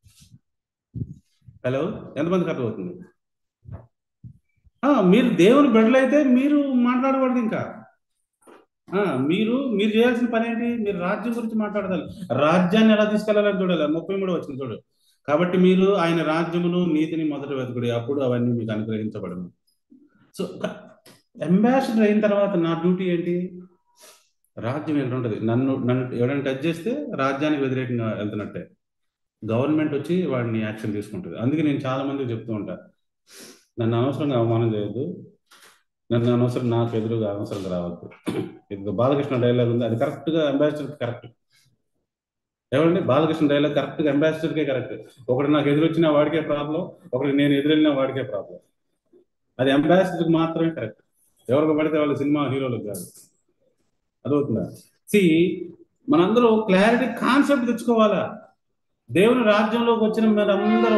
హలో ఎంతమందికి అర్థమవుతుంది ఆ, మీరు దేవుని బిడ్డలైతే మీరు మాట్లాడకూడదు ఇంకా ఆ, మీరు మీరు చేయాల్సిన పని ఏంటి మీరు రాజ్యం గురించి మాట్లాడాలి రాజ్యాన్ని ఎలా తీసుకెళ్లాలని చూడాలి ముప్పై మూడు వచ్చింది చూడు కాబట్టి మీరు ఆయన రాజ్యమును నీతిని మొదట వెతుకుడి అప్పుడు అవన్నీ మీకు అనుగ్రహించబడను సో అంబాసిడర్ అయిన తర్వాత నా డ్యూటీ ఏంటి రాజ్యం ఎక్కడ ఉంటుంది నన్ను నన్ను ఎవరైనా టచ్ చేస్తే రాజ్యానికి వ్యతిరేకంగా వెళ్తున్నట్టే గవర్నమెంట్ వచ్చి వాడిని యాక్షన్ తీసుకుంటుంది అందుకే నేను చాలా మందికి చెప్తూ ఉంటా నన్ను అనవసరంగా అవమానం చేయొద్దు నన్ను అనవసరం నాకు ఎదురుగా అనవసరంగా రావద్దు ఇది బాలకృష్ణ డైలాగ్ ఉంది అది కరెక్ట్ గా అంబాసిడర్ కరెక్ట్ ఏమండి బాలకృష్ణ డైలాగ్ కరెక్ట్ గా అంబాసిడర్ కే కరెక్ట్ ఒకటి నాకు ఎదురొచ్చినా వాడికే ప్రాబ్లం ఒకటి నేను ఎదురెళ్ళినా వాడికే ప్రాబ్లం అది అంబాసిడర్ మాత్రమే కరెక్ట్ ఎవరికి పడితే వాళ్ళ సినిమా హీరోలకు కాదు అదవుతుందా సి మనందరూ క్లారిటీ కాన్సెప్ట్ తెచ్చుకోవాలా దేవుని రాజ్యంలోకి వచ్చిన మీరందరూ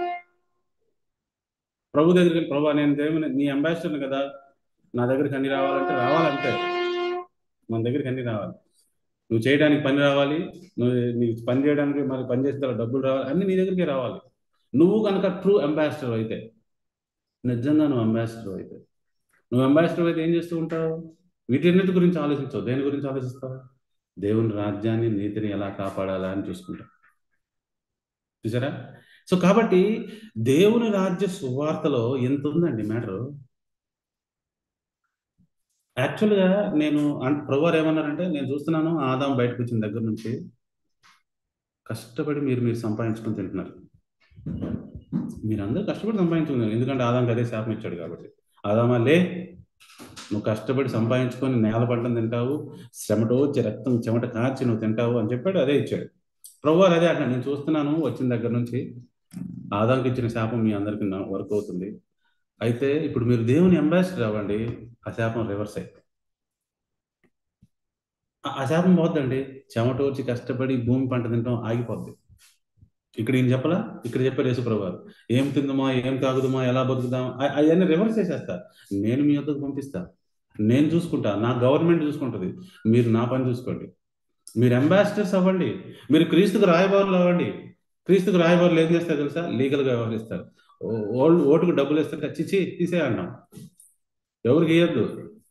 ప్రభు దగ్గరికి వెళ్ళి, ప్రభు నేను దేవుని నీ అంబాసిడర్ కదా నా దగ్గరికి అన్ని రావాలంటే రావాలంటే మన దగ్గరికి అన్ని రావాలి నువ్వు చేయడానికి పని రావాలి నువ్వు నీకు పని చేయడానికి మరి పని చేసిన తర్వాత డబ్బులు రావాలి అన్ని నీ దగ్గరికి రావాలి నువ్వు కనుక ట్రూ అంబాసిడర్ అయితే నిజంగా నువ్వు అంబాసిడర్ అయితే నువ్వు అంబాసిడర్ అయితే ఏం చేస్తూ ఉంటావు వీటన్నిటి గురించి ఆలోచించవు దేని గురించి ఆలోచిస్తావు దేవుని రాజ్యాన్ని నీతిని ఎలా కాపాడాలా అని చూసుకుంటావు చూసారా సో కాబట్టి దేవుని రాజ్య సువార్తలో ఎంత ఉందండి మ్యాటర్ యాక్చువల్గా నేను అన్- ప్రభువారు ఏమన్నారంటే నేను చూస్తున్నాను ఆదాం బయటకు వచ్చిన దగ్గర నుంచి కష్టపడి మీరు మీరు సంపాదించుకొని తింటున్నారు మీరందరూ కష్టపడి సంపాదించుకున్నారు ఎందుకంటే ఆదాంకి అదే శాపం ఇచ్చాడు కాబట్టి ఆదామా లే నువ్వు కష్టపడి సంపాదించుకొని నేల పంటను తింటావు చెమట వచ్చి రక్తం చెమట కార్చి నువ్వు తింటావు అని చెప్పాడు అదే ఇచ్చాడు ప్రభువారు అదే అంటున్నాడు నేను చూస్తున్నాను వచ్చిన దగ్గర నుంచి ఆదాంకి ఇచ్చిన శాపం మీ అందరికి వర్క్ అవుతుంది అయితే ఇప్పుడు మీరు దేవుని అంబాసిడర్ అవ్వండి ఆ శాపం రివర్స్ అయింది ఆ- ఆ శాపం పోద్దండి చెమట వచ్చి కష్టపడి భూమి పంట తింటాం ఆగిపోద్ది ఇక్కడ ఈయన చెప్పలా ఇక్కడ చెప్పారు యేసుప్రభు వారు ఏం తిందుమా ఏం తాగుదుమా ఎలా బతుకుదామా అ- అవన్నీ రివర్స్ చేసేస్తా నేను మీ వద్దకు పంపిస్తా నేను చూసుకుంటా నా గవర్నమెంట్ చూసుకుంటుంది మీరు నా పని చూసుకోండి మీరు అంబాసిడర్స్ అవ్వండి మీరు క్రీస్తుకు రాయబారులు అవ్వండి క్రీస్తుకు రాయబారులు ఏం చేస్తారు తెలుసా లీగల్గా వ్యవహరిస్తారు ఓ- ఓ- ఓటుకు డబ్బులు ఇస్తే చిచ్చి తీసే అంటాం ఎవరికి ఇవ్వద్దు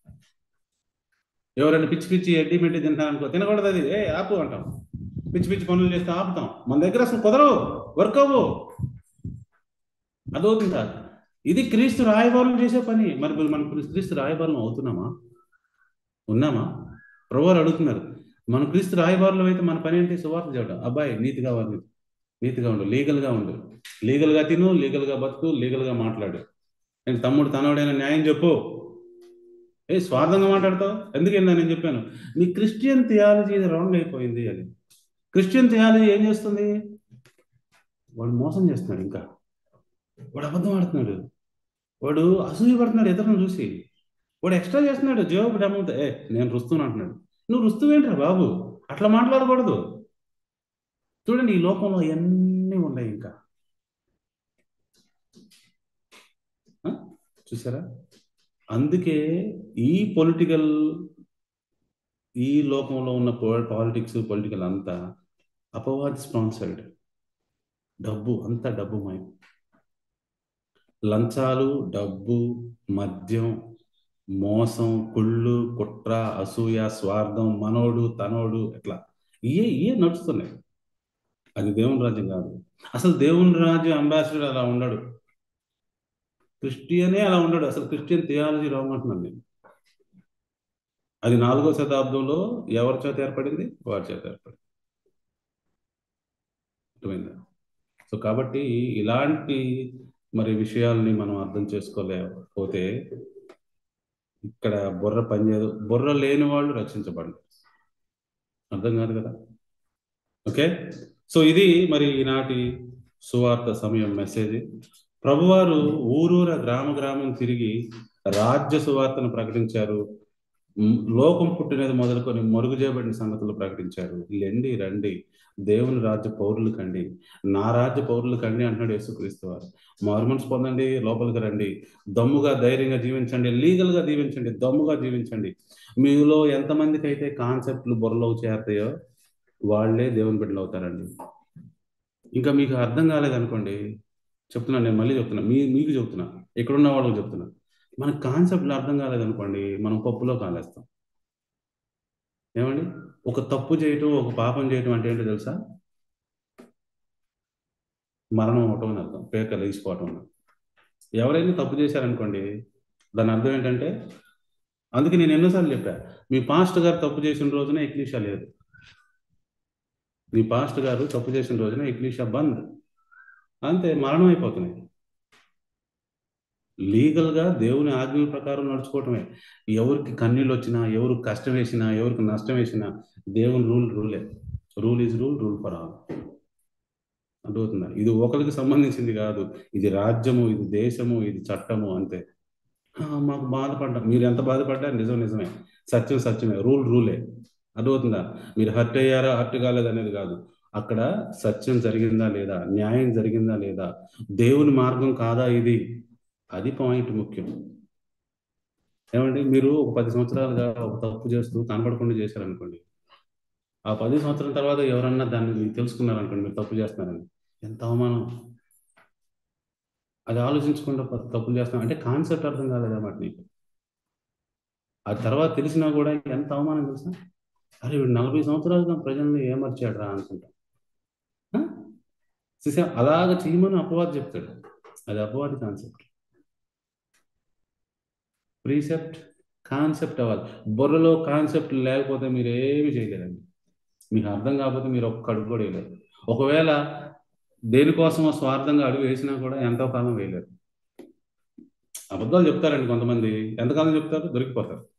ఎవరైనా పిచ్చి పిచ్చి ఎడ్డి మెట్టి తింటారనుకో తినకూడదు అది ఏ ఆపు అంటాం పిచ్చి పిచ్చి పనులు చేస్తే ఆపుతాం మన దగ్గర అసలు కుదరవు వర్క్ అవ్వు అదవుతుందా ఇది క్రీస్తు రాయబారం చేసే పని మరి మరి మనం క్రీస్తు రాయబారం అవుతున్నామా ఉన్నామా ప్రభువారు అడుగుతున్నారు మన క్రీస్తు రాయబారులు అయితే మన పని ఏంటి సువార్త చేయడం అబ్బాయి నీతిగా ఉండు నీతిగా ఉండు లీగల్గా ఉండు లీగల్గా తిను లీగల్గా బతుకు లీగల్గా మాట్లాడు నేను తమ్ముడు తనవుడైన న్యాయం చెప్పు ఏ స్వార్థంగా మాట్లాడతావు ఎందుకంటే నేను చెప్పాను నీ క్రిస్టియన్ థియాలజీ రాంగ్ అయిపోయింది అని క్రిస్టియన్ థియాలజీ ఏం చేస్తుంది వాడు మోసం చేస్తున్నాడు ఇంకా వాడు అబద్ధం ఆడుతున్నాడు వాడు అసూయ పడుతున్నాడు ఇతరులను చూసి వాడు ఎక్స్ట్రా చేస్తున్నాడు జవాబు డమ్ముతా ఏ నేను రుస్తున్నా అంటున్నాడు నువ్వు రుస్తువేంట్రా బాబు అట్లా మాట్లాడకూడదు చూడండి ఈ లోకంలో అవన్నీ ఉన్నాయి ఇంకా ఆ? చూసారా అందుకే ఈ పొలిటికల్ ఈ లోకంలో ఉన్న పాలిటిక్స్ పొలిటికల్ అంతా అపవాది స్పాన్సర్డ్ డబ్బు అంతా డబ్బు మయం లంచాలు డబ్బు మద్యం మోసం కుళ్ళు కుట్ర అసూయ స్వార్థం మనోడు తనోడు ఇట్లా ఇయే ఇయే నడుస్తున్నాయి అది దేవుని రాజ్యం కాదు అసలు దేవుని రాజ్యం అంబాసిడర్ అలా ఉండడు క్రిస్టియనే అలా ఉండడు అసలు క్రిస్టియన్ థియాలజీ రాంగ్ అంటున్నాను నేను అది నాలుగో శతాబ్దంలో ఎవరి చేత ఏర్పడింది వారి చేత ఏర్పడింది అర్థమైందా సో కాబట్టి ఇలాంటి మరి విషయాల్ని మనం అర్థం చేసుకోలేకపోతే ఇక్కడ బుర్ర పనిచేయదు బుర్ర లేని వాళ్ళు రక్షించబడరు అర్థం కాదు కదా ఓకే సో ఇది మరి ఈనాటి సువార్త సమయం మెసేజ్ ప్రభువారు ఊరూర గ్రామ గ్రామం తిరిగి రాజ్య సువార్తను ప్రకటించారు మ్, లోకం పుట్టినది మొదలుకొని మరుగు చేయబడిన సంగతులు ప్రకటించారు లెండి రండి దేవుని రాజ్య పౌరులు కండి నా రాజ్య పౌరులు కండి అంటున్నాడు యేసుక్రీస్తు వారు మారుమనసు పొందండి లోపలికి రండి దమ్ముగా ధైర్యంగా జీవించండి లీగల్ గా జీవించండి దమ్ముగా జీవించండి మీలో ఎంతమందికి అయితే కాన్సెప్ట్లు బుర్రలో చేరతాయో వాళ్ళే దేవుని బిడ్డలు అవుతారండి ఇంకా మీకు అర్థం కాలేదనుకోండి చెప్తున్నా నేను మళ్ళీ చెప్తున్నా మీ మీకు చెప్తున్నా ఎక్కడున్న వాళ్ళకి చెప్తున్నా మన కాన్సెప్ట్లు అర్థం కాలేదనుకోండి మనం పప్పులో కాలేస్తాం ఏమండి ఒక తప్పు చేయటం ఒక పాపం చేయటం అంటే ఏంటో తెలుసా మరణం అవటం అని అర్థం పేక లేచిపోవటం అని. ఎవరైనా తప్పు చేశారనుకోండి దాని అర్థం ఏంటంటే అందుకే నేను ఎన్నోసార్లు చెప్పా మీ పాస్ట్ గారు తప్పు చేసిన రోజున ఎక్లీషా లేదు మీ పాస్ట్ గారు తప్పు చేసిన రోజున ఎక్లీషా బంద్ అంతే మరణం అయిపోతున్నాయి లీగల్గా దేవుని ఆజ్ఞల ప్రకారం నడుచుకోవటమే ఎవరికి కన్నీళ్ళు వచ్చినా ఎవరికి కష్టం వేసినా ఎవరికి నష్టం వేసినా దేవుని రూల్ రూలే rule is rule rule for all అర్థమవుతుందా ఇది ఒకరికి సంబంధించింది కాదు ఇది రాజ్యము ఇది దేశము ఇది చట్టము అంతే ఆ, మాకు బాధపడ్డా మీరు ఎంత బాధపడ్డా నిజం నిజమే సత్యం సత్యమే రూల్ రూలే అర్థమవుతుందా మీరు హర్ట్ అయ్యారా హర్ట్ కాలేదు అనేది కాదు అక్కడ సత్యం జరిగిందా లేదా న్యాయం జరిగిందా లేదా దేవుని మార్గం కాదా ఇది అది పాయింట్ ముఖ్యం ఏమండి మీరు ఒక పది సంవత్సరాలుగా ఒక తప్పు చేస్తూ కనపడకుండా చేశారనుకోండి ఆ పది సంవత్సరాల తర్వాత ఎవరన్నా దాన్ని మీరు తెలుసుకున్నారనుకోండి మీరు తప్పు చేస్తున్నారని ఎంత అవమానం అది ఆలోచించకుండా ప- తప్పులు చేస్తున్నాం అంటే కాన్సెప్ట్ అర్థం కాలేదన్నమాట నీకు ఆ తర్వాత తెలిసినా కూడా ఎంత అవమానం తెలుసా అరే వీడు నలభై సంవత్సరాలుగా ప్రజల్ని ఏమర్చాడు రా అనుకుంటా ఆ? చూసా అలాగ చేయమని అపవాది చెప్తాడు అది అపవాది కాన్సెప్ట్ ప్రీసెప్ట్ కాన్సెప్ట్ అవ్వాలి బుర్రలో కాన్సెప్ట్ లేకపోతే మీరు ఏమి చేయలేరండి మీకు అర్థం కాకపోతే మీరు ఒక్క అడుగు కూడా వేయలేరు ఒకవేళ దేనికోసమో స్వార్థంగా అడుగు వేసినా కూడా ఎంతో కాలం వేయలేరు అబద్ధాలు చెప్తారండి కొంతమంది ఎంతకాలం చెప్తారు దొరికిపోతారు